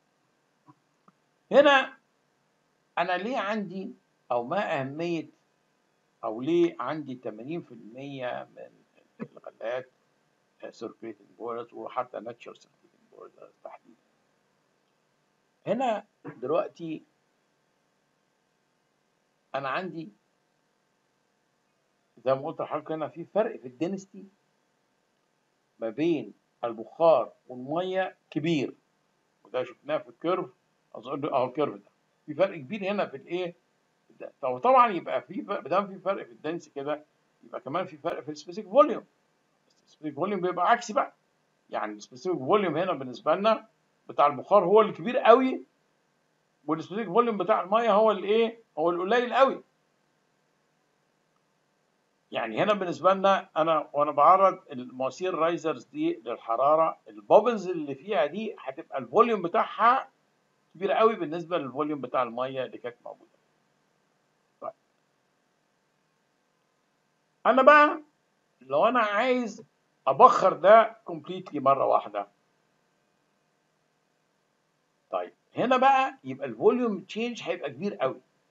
هنا انا ليه عندي او ما اهميه او ليه عندي 80% من الغلات سيركيتنج بوردرز وحتى ناتشر سيركيتنج بوردرز تحديدا هنا دلوقتي انا عندي زي ما قلت لحضرتك هنا في فرق في الدنستي ما بين البخار والميه كبير وده شفناه في الكيرف اظن اهو الكيرف ده في فرق كبير هنا في الايه ده طبعا يبقى في ما دام في فرق في الدنس كده يبقى كمان في فرق في السبيسيفيك فوليوم السبيسيفيك فوليوم بيبقى عكسي بقى يعني السبيسيفيك فوليوم هنا بالنسبه لنا بتاع البخار هو الكبير قوي والسبيسيفيك فوليوم بتاع الميه هو الايه هو القليل قوي يعني هنا بالنسبه لنا انا وانا بعرض المواسير رايزرز دي للحراره البابلز اللي فيها دي هتبقى الفوليوم بتاعها كبير قوي بالنسبه للفوليوم بتاع الميه اللي كانت موجوده طيب انا بقى لو انا عايز ابخر ده كومبليتلي مره واحده طيب هنا بقى يبقى الفوليوم تشينج هيبقى كبير قوي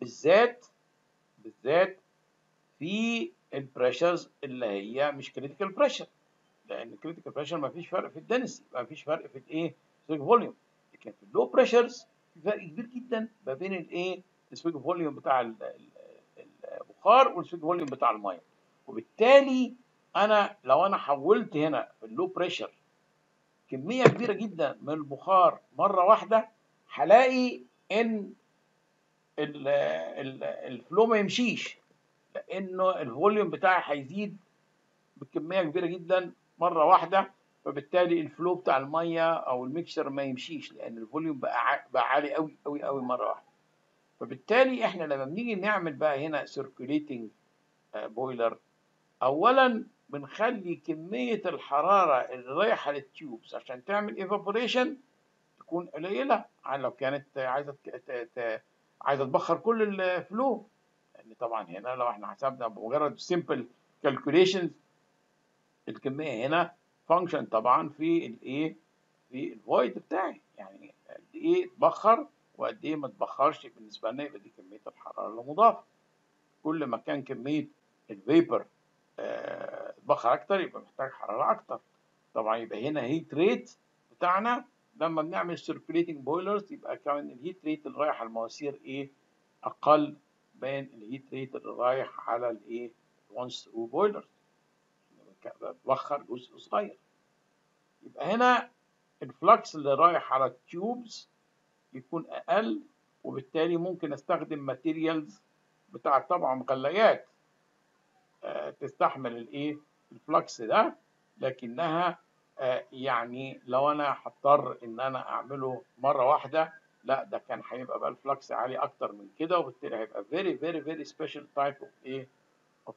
بالذات بالذات في البريشرز اللي هي مش كريتيكال بريشر لان كريتيكال بريشر ما فيش فرق في الدنسي ما فيش فرق في الايه سبيك فوليوم لكن في اللو بريشرز في فرق كبير جدا ما بين الايه السبيك فوليوم بتاع ال- ال- البخار والسبيك فوليوم بتاع الميه وبالتالي انا لو انا حولت هنا في اللو بريشر كميه كبيره جدا من البخار مره واحده هلاقي ان ال- ال- الفلو ما يمشيش لانه الفوليوم بتاعي هيزيد بكميه كبيره جدا مره واحده فبالتالي الفلو بتاع الميه او الميكشر ما يمشيش لان الفوليوم بقى ع- بقى عالي قوي قوي قوي مره واحده فبالتالي احنا لما بنيجي نعمل بقى هنا سيركوليتنج بويلر اولا بنخلي كميه الحراره اللي رايحه للتيوبس عشان تعمل ايفابوريشن تكون قليله عن لو كانت عايزه ت- ت- ت- عايزه تبخر كل الفلو لان طبعا هنا لو احنا حسبنا بمجرد سيمبل كالكوليشنز الكميه هنا فانكشن طبعا في الايه في الفويد بتاعي يعني قد ايه تبخر وقد ايه ما تبخرش بالنسبه لنا يبقى دي كميه الحراره المضافه كل ما كان كميه الفيبر آه، تبخر اكتر يبقى محتاج حراره اكتر طبعا يبقى هنا هيت ريت بتاعنا لما بنعمل سيركوليتنج بويلرز يبقى كمان الهيت ريت اللي رايح على المواسير ايه اقل من الهيت ريت اللي رايح على الايه وانس ثرو بويلرز بتبخر جزء صغير يبقى هنا الفلكس اللي رايح على التيوبز يكون اقل وبالتالي ممكن استخدم ماتيريالز بتاع طبعا مغليات آه، تستحمل الايه الفلكس ده لكنها آه، يعني لو انا هضطر ان انا اعمله مره واحده لا ده كان هيبقى بقى الفلكس عالي اكتر من كده وبالتالي هيبقى very very very special type of ايه of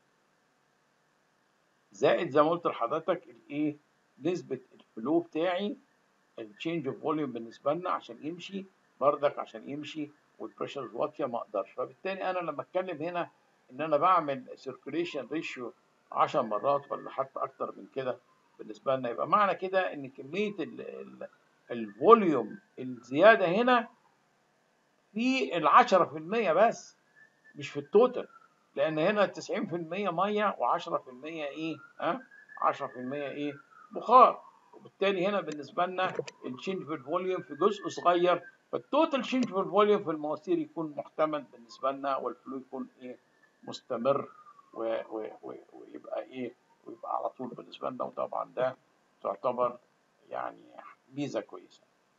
زائد زي ما قلت لحضرتك الايه نسبه الفلو بتاعي التشينج اوف فوليوم بالنسبه لنا عشان يمشي بردك عشان يمشي والبريشر واطيه ما اقدرش فبالتالي انا لما اتكلم هنا ان انا بعمل سيركوليشن ريشيو 10 مرات ولا حتى اكتر من كده بالنسبه لنا يبقى معنى كده ان كميه ال- ال- الفوليوم الزياده هنا في ال 10% بس مش في التوتال لان هنا 90% ميه و10% ايه ها 10% ايه بخار وبالتالي هنا بالنسبه لنا التشينج في الفوليوم في جزء صغير فالتوتال تشينج في الفوليوم في المواسير يكون محتمل بالنسبه لنا والفلو يكون ايه مستمر و و و ويبقى ايه ويبقى على طول بالنسبه لنا وطبعا ده تعتبر يعني ميزه كويسه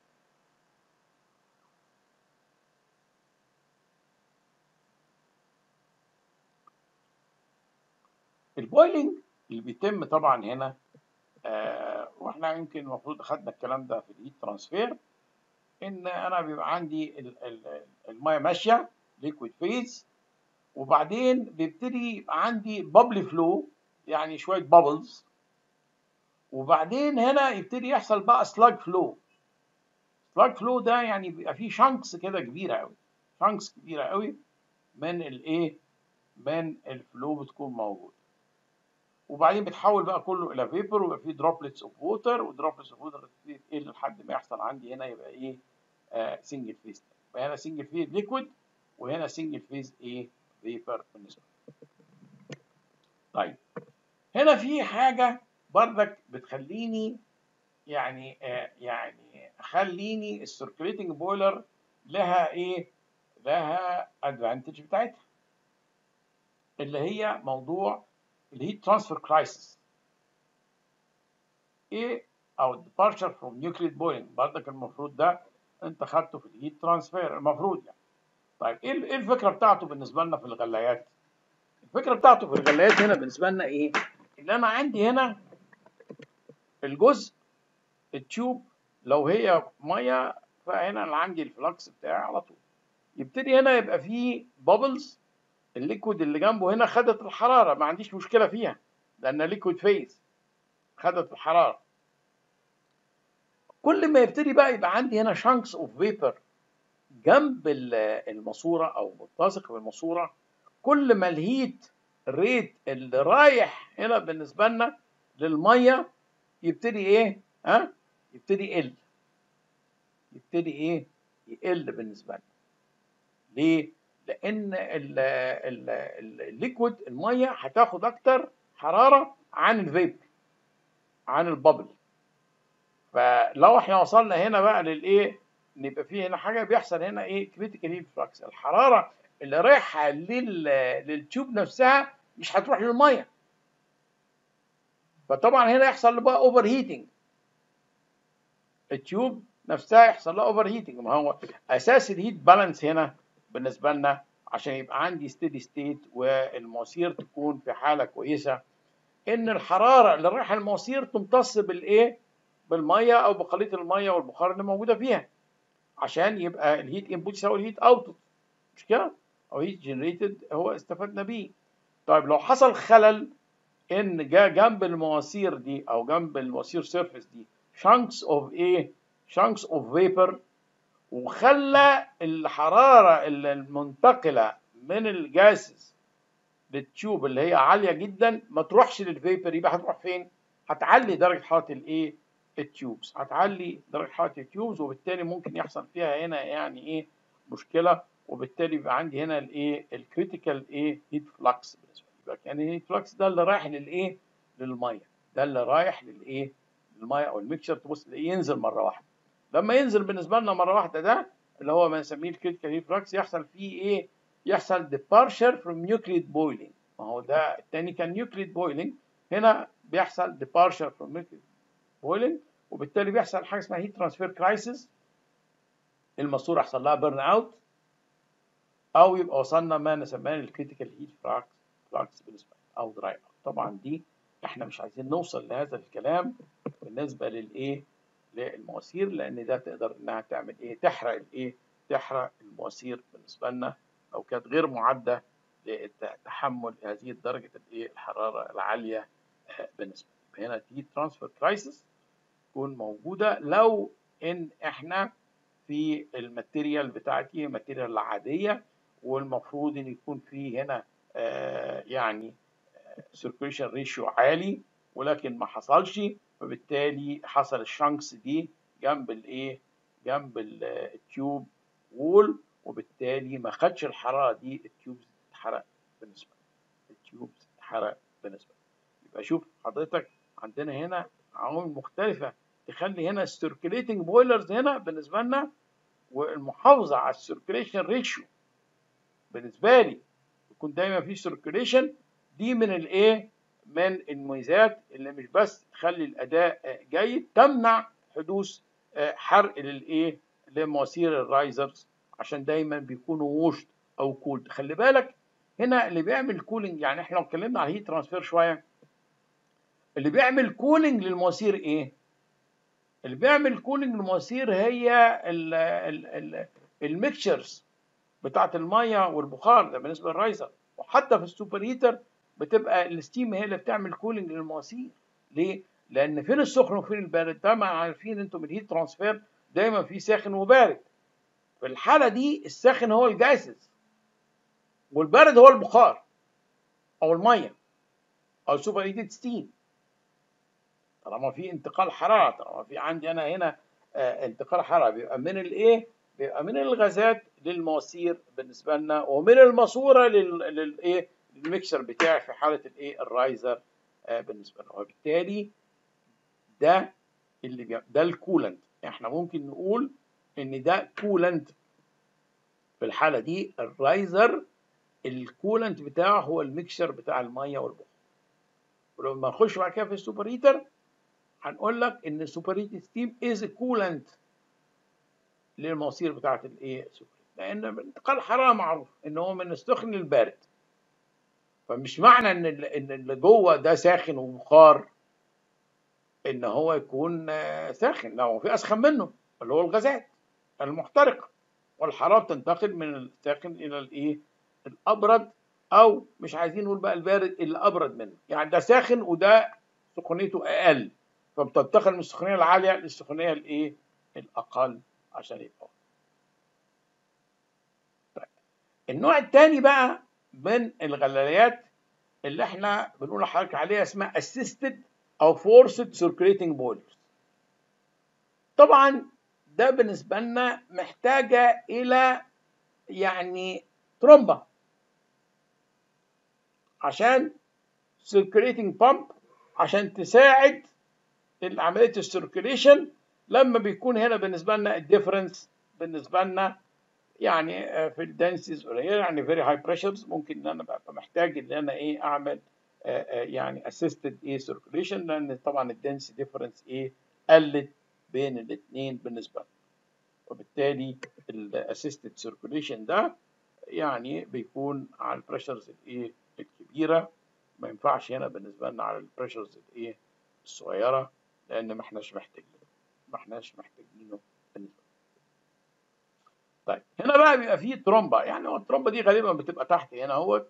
البويلنج اللي بيتم طبعا هنا آه واحنا يمكن المفروض اخدنا الكلام ده في الهيت ترانسفير ان انا بيبقى عندي ال- ال- الميه ماشيه ليكويد فيز وبعدين بيبتدي يبقى عندي بابلي فلو يعني شويه بابلز وبعدين هنا يبتدي يحصل بقى سلاج فلو سلاج فلو ده يعني بيبقى فيه شانكس كده كبيره قوي شانكس كبيره قوي من الايه من الفلو بتكون موجود وبعدين بتحول بقى كله الى فيبر ويبقى فيه دروبلتس اوف ووتر ودروبلتس اوف ووتر تقل لحد ما يحصل عندي هنا يبقى ايه آه سنجل فيز يبقى هنا سنجل فيز ليكويد وهنا سنجل فيز ايه فيبر بالنسبه لي. طيب هنا في حاجه بردك بتخليني يعني آه يعني خليني السيركوليتنج بويلر لها ايه لها ادفانتج بتاعتها اللي هي موضوع الهيت ترانسفير كرايسيس ايه او departure from nuclear boiling برضك المفروض ده انت خدته في الهيت ترانسفير المفروض يعني طيب ايه ايه الفكره بتاعته بالنسبه لنا في الغلايات الفكره بتاعته في الغلايات هنا بالنسبه لنا ايه اللي انا عندي هنا الجزء التيوب لو هي ميه فهنا انا عندي الفلكس بتاعي على طول يبتدي هنا يبقى فيه بابلز الليكويد اللي جنبه هنا خدت الحراره ما عنديش مشكله فيها لان ليكويد فيز خدت الحراره كل ما يبتدي بقى يبقى عندي هنا شانكس اوف فيبر جنب ال- الماسوره او ملتصق بالماسوره كل ما الهيت ريت اللي رايح هنا بالنسبه لنا للميه يبتدي ايه ها يبتدي يقل يبتدي ايه يقل بالنسبه لنا ليه لان ال- ال- ال- الليكويد الميه هتاخد اكتر حراره عن الفيبر عن البابل فلو احنا وصلنا هنا بقى للايه نبقى في هنا حاجه بيحصل هنا ايه كريتيكال هيت فلكس الحراره اللي رايحه لل للتيوب نفسها مش هتروح للميه فطبعا هنا يحصل بقى اوفر هيتنج التيوب نفسها يحصل لها اوفر هيتنج ما هو اساس الهيت بالانس هنا بالنسبه لنا عشان يبقى عندي ستيدي ستيت والمواسير تكون في حاله كويسه ان الحراره اللي رايحه المواسير تمتص بالايه بالميه او بخليط الميه والبخار اللي موجوده فيها عشان يبقى الهيت انبوت يساوي الهيت اوتبوت مش كده او هيت جنريتد هو استفدنا بيه طيب لو حصل خلل ان جا جنب المواسير دي او جنب المواسير سيرفيس دي chunks of ايه chunks of vapor وخلى الحراره المنتقله من الجاسز للتيوب اللي هي عاليه جدا ما تروحش للفيبر يبقى هتروح فين؟ هتعلي درجه حراره الايه؟ التيوبز هتعلي درجه حراره التيوبز وبالتالي ممكن يحصل فيها هنا يعني ايه مشكله وبالتالي يبقى عندي هنا الايه الكريتيكال ايه هيت فلكس بالنسبه لي يبقى يعني الهيت فلكس ده اللي رايح للايه؟ للميه ده اللي رايح للايه؟ للميه او الميكشر تبص تلاقيه ينزل مره واحده لما ينزل بالنسبه لنا مره واحده ده اللي هو بنسميه الكريتيكال هيت فلكس يحصل فيه ايه؟ يحصل departure from nucleate boiling ما هو ده التاني كان nucleate boiling هنا بيحصل departure from nucleate boiling وبالتالي بيحصل حاجه اسمها heat transfer crisis الماسوره يحصل لها burn out او يبقى وصلنا ما نسميه الكريتيكال هيت فلكس فلكس بالنسبه لنا، او دراي طبعا دي احنا مش عايزين نوصل لهذا الكلام بالنسبه للايه للمواسير لان ده تقدر انها تعمل ايه تحرق الايه تحرق المواسير بالنسبه لنا لو كانت غير معده لتحمل هذه درجه الايه الحراره العاليه آه، بالنسبه لنا هنا دي ترانسفير كرايسيس تكون موجوده لو ان احنا في الماتيريال بتاعتي الماتيريال العاديه والمفروض ان يكون في هنا آه، يعني سيركيشن ريشيو عالي ولكن ما حصلش فبالتالي حصل الشانكس دي جنب الايه جنب ال- التيوب وول وبالتالي ما خدش الحراره دي التيوب اتحرق بالنسبه لي. التيوب اتحرق بالنسبه لي. يبقى شوف حضرتك عندنا هنا عوامل مختلفه تخلي هنا السيركيليتنج بويلرز هنا بالنسبه لنا والمحافظه على السيركيليشن ريشيو بالنسبه لي يكون دايما في سيركيليشن دي من الايه من المميزات اللي مش بس تخلي الاداء آه، جيد تمنع حدوث آه، حرق للايه لمواسير الرايزرز عشان دايما بيكونوا ووشد او كولد خلي بالك هنا اللي بيعمل كولينج يعني احنا لو اتكلمنا على الهيت ترانسفير شويه اللي بيعمل كولينج للمواسير ايه اللي بيعمل كولينج للمواسير هي ال- ال- ال- الميكشرز بتاعت الميه والبخار ده بالنسبه للرايزر وحتى في السوبر هيتر بتبقى الستيم هي اللي بتعمل كولينج للمواسير ليه؟ لان فين السخن وفين البارد طبعا عارفين انتم الهيت ترانسفير دايما في ساخن وبارد في الحاله دي الساخن هو الجاسز والبارد هو البخار او الميه او السوبر هيتد ستيم طالما في انتقال حراره طالما في عندي انا هنا آه، انتقال حراره بيبقى من الايه بيبقى من الغازات للمواسير بالنسبه لنا ومن الماسوره لل- للايه الميكسر بتاعي في حاله الايه الرايزر آه، بالنسبه لنا وبالتالي ده اللي بي... ده الكولنت احنا ممكن نقول ان ده كولنت في الحاله دي الرايزر الكولنت بتاعه هو الميكسر بتاع الميه والبخار ولما نخش بعد كده في السوبر هيتر هنقول لك ان السوبر هيت ستيم از كولنت للمواسير بتاعه الايه السوبر لان انتقال الحراره معروف ان هو من السخن للبارد فمش معنى ان ال- ان اللي جوه ده ساخن وبخار ان هو يكون آه، ساخن لا هو في اسخن منه اللي هو الغازات المحترقه والحراره بتنتقل من الساخن الى الايه الابرد او مش عايزين نقول بقى البارد اللي ابرد منه يعني ده ساخن وده سخونيته اقل فبتنتقل من السخونيه العاليه للسخونيه الايه الاقل عشان يبقى طيب. النوع الثاني بقى من الغلاليات اللي احنا بنقول لحضرتك عليها اسمها assisted او forced circulating boilers طبعا ده بالنسبه لنا محتاجه الى يعني ترومبا عشان circulating pump عشان تساعد عمليه السيركيليشن لما بيكون هنا بالنسبه لنا الديفرنس بالنسبه لنا يعني آه، في الدنسيز قليله يعني فيري هاي بريشرز ممكن ان انا ببقى محتاج ان انا ايه اعمل آه، آه، يعني اسيستد ايه سيركيليشن لان طبعا الدنس ديفرنس ايه قلت بين الاثنين بالنسبه لنا وبالتالي الاسيستد سيركيليشن ده يعني بيكون على البريشرز الايه الكبيره ما ينفعش هنا بالنسبه لنا على البريشرز الايه الصغيره لان ما احناش محتاجينه ما احناش محتاجينه بالنسبه لنا. طيب هنا بقى بيبقى فيه ترومبا يعني هو الترومبا دي غالبا بتبقى تحت هنا اهوت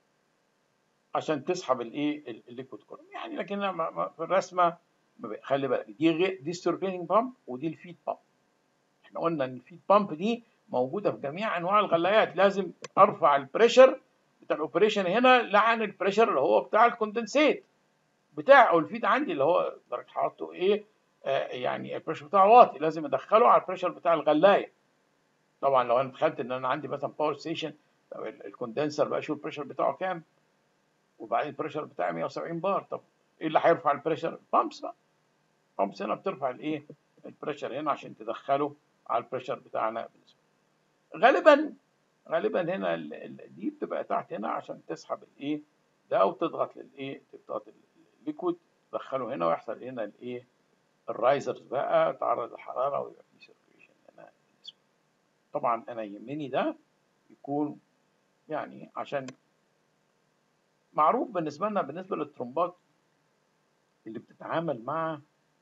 عشان تسحب الايه ال- الليكويد كولوم يعني لكن أنا ما- ما- في الرسمه ما بي- خلي بالك دي غير دي السيركيلينج بامب ودي الفيد بامب احنا قلنا ان الفيد بامب دي موجوده في جميع انواع الغلايات لازم ارفع البريشر بتاع الاوبريشن هنا لعن البريشر اللي هو بتاع الكوندنسيت بتاع او الفيد عندي اللي هو درجه حرارته ايه آه يعني البريشر بتاعه واطي لازم ادخله على البريشر بتاع الغلايه طبعا لو انا تخيلت ان انا عندي مثلا باور ستيشن الكوندنسر بقى شوف البريشر بتاعه كام وبعدين البريشر بتاعي 170 بار طب ايه اللي هيرفع البريشر؟ البامبس بقى البامبس هنا بترفع الايه؟ البريشر هنا عشان تدخله على البريشر بتاعنا بالنسبه غالبا غالبا هنا ال- ال- دي بتبقى تحت هنا عشان تسحب الايه ده وتضغط للايه تضغط الليكويد تدخله هنا ويحصل هنا الايه الرايزرز بقى تعرض للحراره ويبقى في سيركيشن هنا بالنسبة. طبعا انا يهمني ده يكون يعني عشان معروف بالنسبه لنا بالنسبه للترومبات اللي بتتعامل مع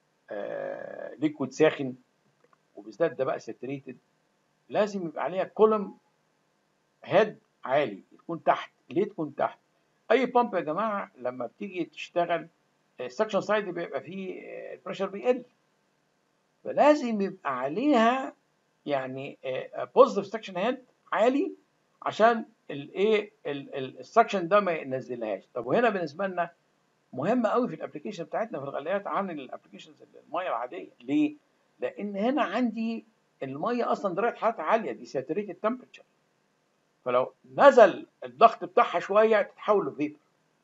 آه ليكويد ساخن وبالذات ده بقى ساتريتد لازم يبقى عليها كولوم هيد عالي تكون تحت ليه تكون تحت اي بامب يا جماعه لما بتيجي تشتغل السكشن سايد بيبقى فيه البريشر بيقل فلازم يبقى عليها يعني بوزيتيف سكشن هيد عالي عشان الايه السكشن ده ما ينزلهاش طب وهنا بالنسبه لنا مهم قوي في الابلكيشن بتاعتنا في الغلايات عن الابلكيشنز الميه العاديه ليه لان هنا عندي الميه اصلا درجه حرارتها عاليه دي ساتوريتد تمبرتشر فلو نزل الضغط بتاعها شويه تتحول لفيبر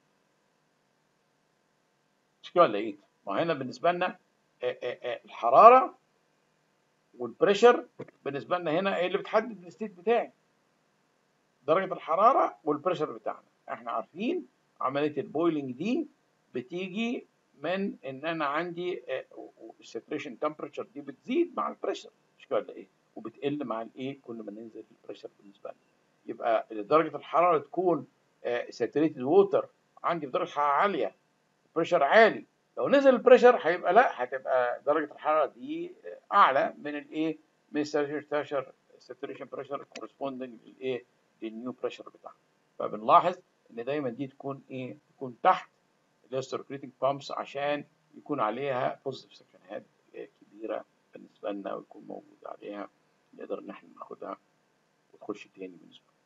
مش كده ولا ايه؟ ما هنا بالنسبه لنا آه، آه، آه، الحراره والبريشر بالنسبه لنا هنا ايه اللي بتحدد الستيت بتاعي درجه الحراره والبريشر بتاعنا احنا عارفين عمليه البويلنج دي بتيجي من ان انا عندي الساتوريشن تمبرتشر دي بتزيد مع البريشر مش كده ولا ايه؟ وبتقل مع الايه كل ما ننزل البريشر بالنسبه لنا يبقى درجه الحراره تكون ساتوريتد ووتر عندي في درجه حراره عاليه بريشر عالي لو نزل البريشر هيبقى لا هتبقى درجه الحراره دي آه، اعلى من الايه من الساتوريشن بريشر كورسبوندنج للايه للنيو بريشر بتاعها فبنلاحظ ان دايما دي تكون ايه تكون تحت اللي هي السيركليتنج بامبس عشان يكون عليها بوزيتيف سكشن هيد كبيره بالنسبه لنا ويكون موجود عليها نقدر ان احنا ناخدها وتخش تاني بالنسبه لنا.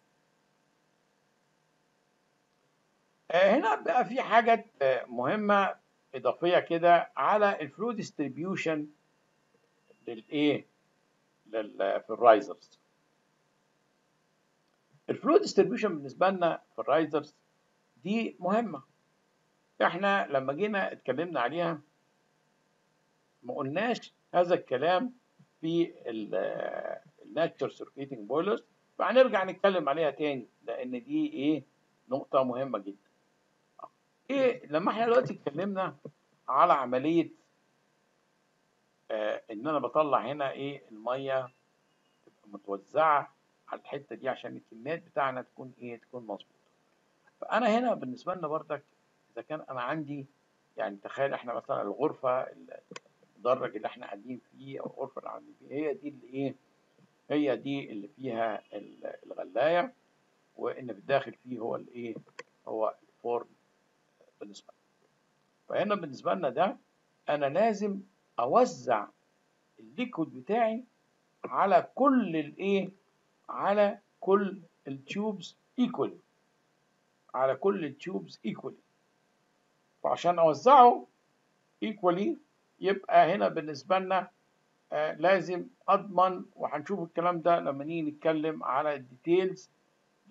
آه، هنا بقى في حاجة آه، مهمة إضافية كده على الفلو ديستريبيوشن للإيه؟ لل في الرايزرز. الفلو ديستريبيوشن بالنسبة لنا في الرايزرز دي مهمة. إحنا لما جينا اتكلمنا عليها ما قلناش هذا الكلام في الناتشر سيركيتنج بويلرز فهنرجع نتكلم عليها تاني لأن دي إيه؟ نقطة مهمة جدا. ايه لما احنا دلوقتي اتكلمنا على عمليه آه ان انا بطلع هنا ايه الميه تبقى متوزعه على الحته دي عشان الكميات بتاعنا تكون ايه تكون مظبوطه فانا هنا بالنسبه لنا بردك اذا كان انا عندي يعني تخيل احنا مثلا الغرفه المدرج اللي احنا قاعدين فيه او الغرفه اللي قاعدين فيها هي دي اللي ايه هي دي اللي فيها ال- الغلايه وان في الداخل فيه هو الايه هو الفرن بالنسبه لنا فهنا بالنسبه لنا ده انا لازم اوزع الليكويد بتاعي على كل الايه على كل التيوبز ايكوالي على كل التيوبز ايكوالي وعشان اوزعه ايكوالي يبقى هنا بالنسبه لنا آه لازم اضمن وهنشوف الكلام ده لما نيجي نتكلم على الديتيلز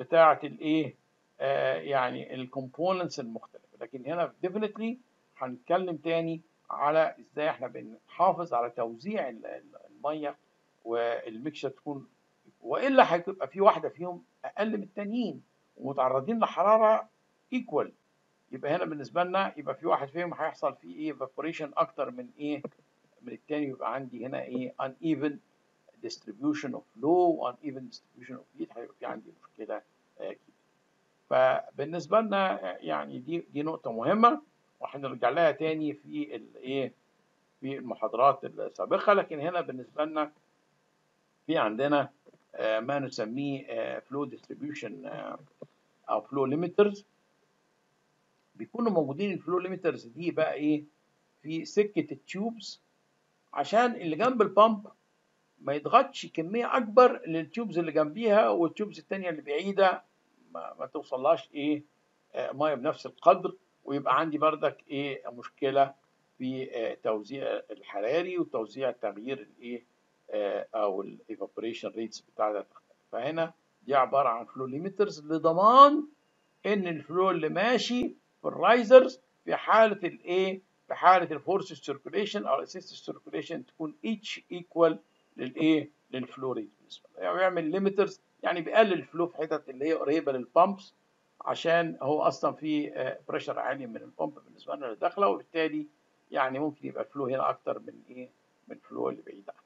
بتاعه الايه آه يعني الكومبوننتس المختلفه لكن هنا ديفينتلي هنتكلم تاني على ازاي احنا بنحافظ على توزيع ال- ال- الميه والميكشر تكون والا هيبقى في واحده فيهم اقل من التانيين ومتعرضين لحراره ايكوال يبقى هنا بالنسبه لنا يبقى في واحد فيهم هيحصل فيه ايه evaporation اكتر من ايه من التاني يبقى عندي هنا ايه uneven distribution of flow uneven distribution of heat هيبقى في عندي مشكله آه، كبيره فبالنسبه لنا آه، يعني دي دي نقطه مهمه وهنرجع لها تاني في الايه في المحاضرات السابقه لكن هنا بالنسبه لنا في عندنا آه، ما نسميه فلو ديستريبيوشن او فلو ليميترز بيكونوا موجودين الفلو ليميترز دي بقى ايه في سكه التيوبز عشان اللي جنب البامب ما يضغطش كميه اكبر للتيوبز اللي جنبيها والتيوبز التانية اللي بعيده ما, ما توصلهاش ايه آه، ميه بنفس القدر ويبقى عندي بردك ايه مشكله في آه، توزيع الحراري وتوزيع تغيير الايه آه، او الايفابوريشن ريتس بتاعتها تختلف فهنا دي عباره عن فلو ليميترز لضمان ان الفلو اللي ماشي في الرايزرز في حاله الايه في حاله الفورس سيركوليشن او الاسيست سيركوليشن تكون each equal للايه للفلو ريت بالنسبه له يعني بيعمل ليميترز يعني بيقلل الفلو في حتت اللي هي قريبه للبامبس عشان هو اصلا في بريشر عالي من البامب بالنسبه لنا اللي داخله وبالتالي يعني ممكن يبقى الفلو هنا اكتر من ايه من الفلو اللي بعيد عنه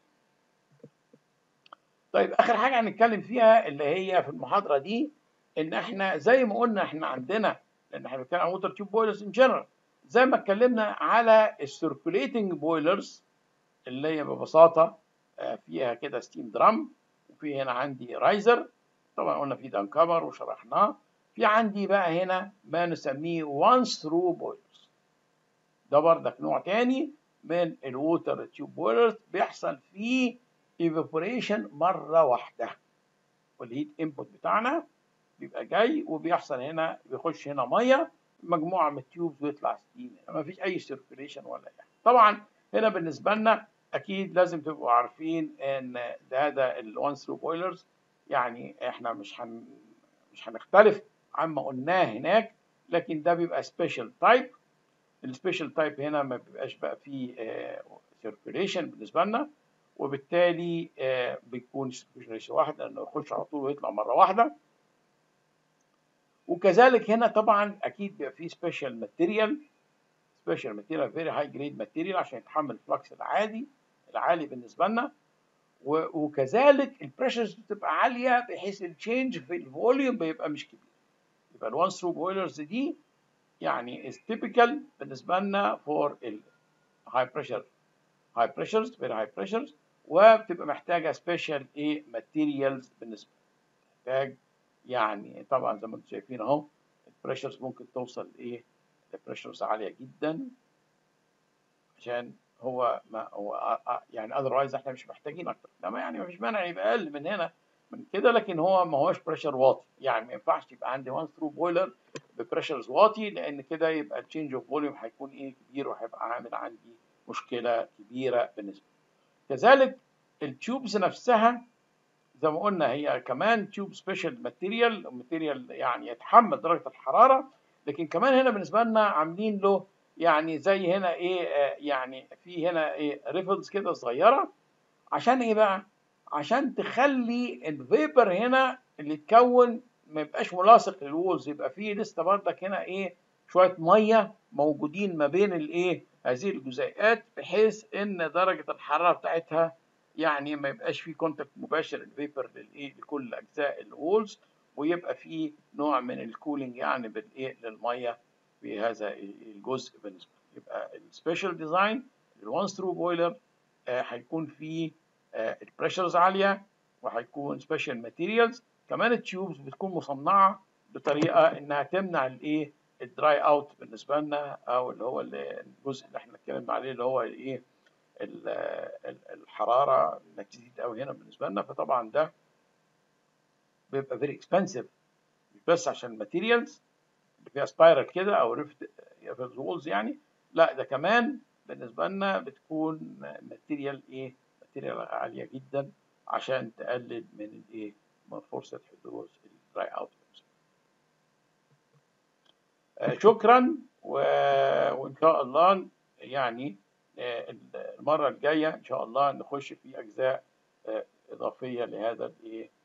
طيب اخر حاجه هنتكلم فيها اللي هي في المحاضره دي ان احنا زي ما قلنا احنا عندنا لان احنا بنتكلم عن ووتر تيوب بويلرز ان جنرال زي ما اتكلمنا على السيركوليتنج بويلرز اللي هي ببساطه آه، فيها كده ستيم درام وفي هنا عندي رايزر طبعا قلنا في دان كفر وشرحناه في عندي بقى هنا ما نسميه وانس ثرو بويلرز ده بردك نوع تاني من الووتر تيوب بويلرز بيحصل فيه ايفابوريشن مره واحده والهيت انبوت بتاعنا بيبقى جاي وبيحصل هنا بيخش هنا ميه مجموعه من التيوبز ويطلع ستيم ما فيش اي سيركيليشن ولا يعني طبعا هنا بالنسبه لنا اكيد لازم تبقوا عارفين ان ده هذا الوان ثرو بويلرز يعني احنا مش هن مش هنختلف عما قلناه هناك لكن ده بيبقى سبيشال تايب السبيشال تايب هنا ما بيبقاش بقى فيه سيركيليشن بالنسبه لنا وبالتالي آه، بيكون سيركيليشن واحد لانه يخش على طول ويطلع مره واحده وكذلك هنا طبعا اكيد بيبقى فيه سبيشال ماتيريال سبيشال ماتيريال فيري هاي جريد ماتيريال عشان يتحمل الفلكس العادي العالي بالنسبه لنا و- وكذلك البريشرز بتبقى عاليه بحيث التشينج في الفوليوم بيبقى مش كبير يبقى الوان ثرو بويلرز دي يعني is typical بالنسبه لنا فور الهاي بريشر هاي بريشرز فيري هاي بريشرز وبتبقى محتاجه سبيشال ايه ماتيريالز بالنسبه محتاج يعني طبعا زي ما انتم شايفين اهو البريشرز ممكن توصل ايه لبريشرز عاليه جدا عشان هو ما هو آ- آ- يعني اذروايز احنا مش محتاجين اكتر انما يعني ما فيش مانع يبقى اقل من هنا من كده لكن هو ما هوش بريشر واطي يعني ما ينفعش يبقى عندي وان ثرو بويلر ببريشرز واطي لان كده يبقى التشينج اوف فوليوم هيكون ايه كبير وهيبقى عامل عندي مشكله كبيره بالنسبه لي. كذلك التيوبز نفسها زي ما قلنا هي كمان تيوب سبيشال ماتيريال ماتيريال يعني يتحمل درجه الحراره لكن كمان هنا بالنسبه لنا عاملين له يعني زي هنا ايه آه، يعني في هنا ايه ريفلز كده صغيره عشان ايه بقى؟ عشان تخلي الفيبر هنا اللي اتكون ما يبقاش ملاصق للوولز يبقى فيه لسه بردك هنا ايه شويه ميه موجودين ما بين الايه هذه الجزيئات بحيث ان درجه الحراره بتاعتها يعني ما يبقاش فيه كونتاكت مباشر الفيبر للايه لكل اجزاء الوولز ويبقى فيه نوع من الكولينج يعني بالايه للميه في هذا الجزء بالنسبه لي. يبقى السبيشال ديزاين الوان ثرو بويلر هيكون فيه البريشرز عاليه وهيكون سبيشال ماتيريالز كمان التيوبز بتكون مصنعه بطريقه انها تمنع الايه الدراي اوت بالنسبه لنا او اللي هو اللي- الجزء اللي احنا اتكلمنا عليه اللي هو الايه ال- ال- الحراره انها تزيد قوي هنا بالنسبه لنا فطبعا ده بيبقى فيري اكسبنسيف مش بس عشان الماتيريالز اللي فيها سبايرال كده او ريفت وولز يعني لا ده كمان بالنسبه لنا بتكون ماتيريال ايه ماتيريال عاليه جدا عشان تقلل من الايه من فرصه حدوث الدراي اوت آه، شكرا و- وان شاء الله يعني آه، المره الجايه ان شاء الله نخش في اجزاء آه، اضافيه لهذا الايه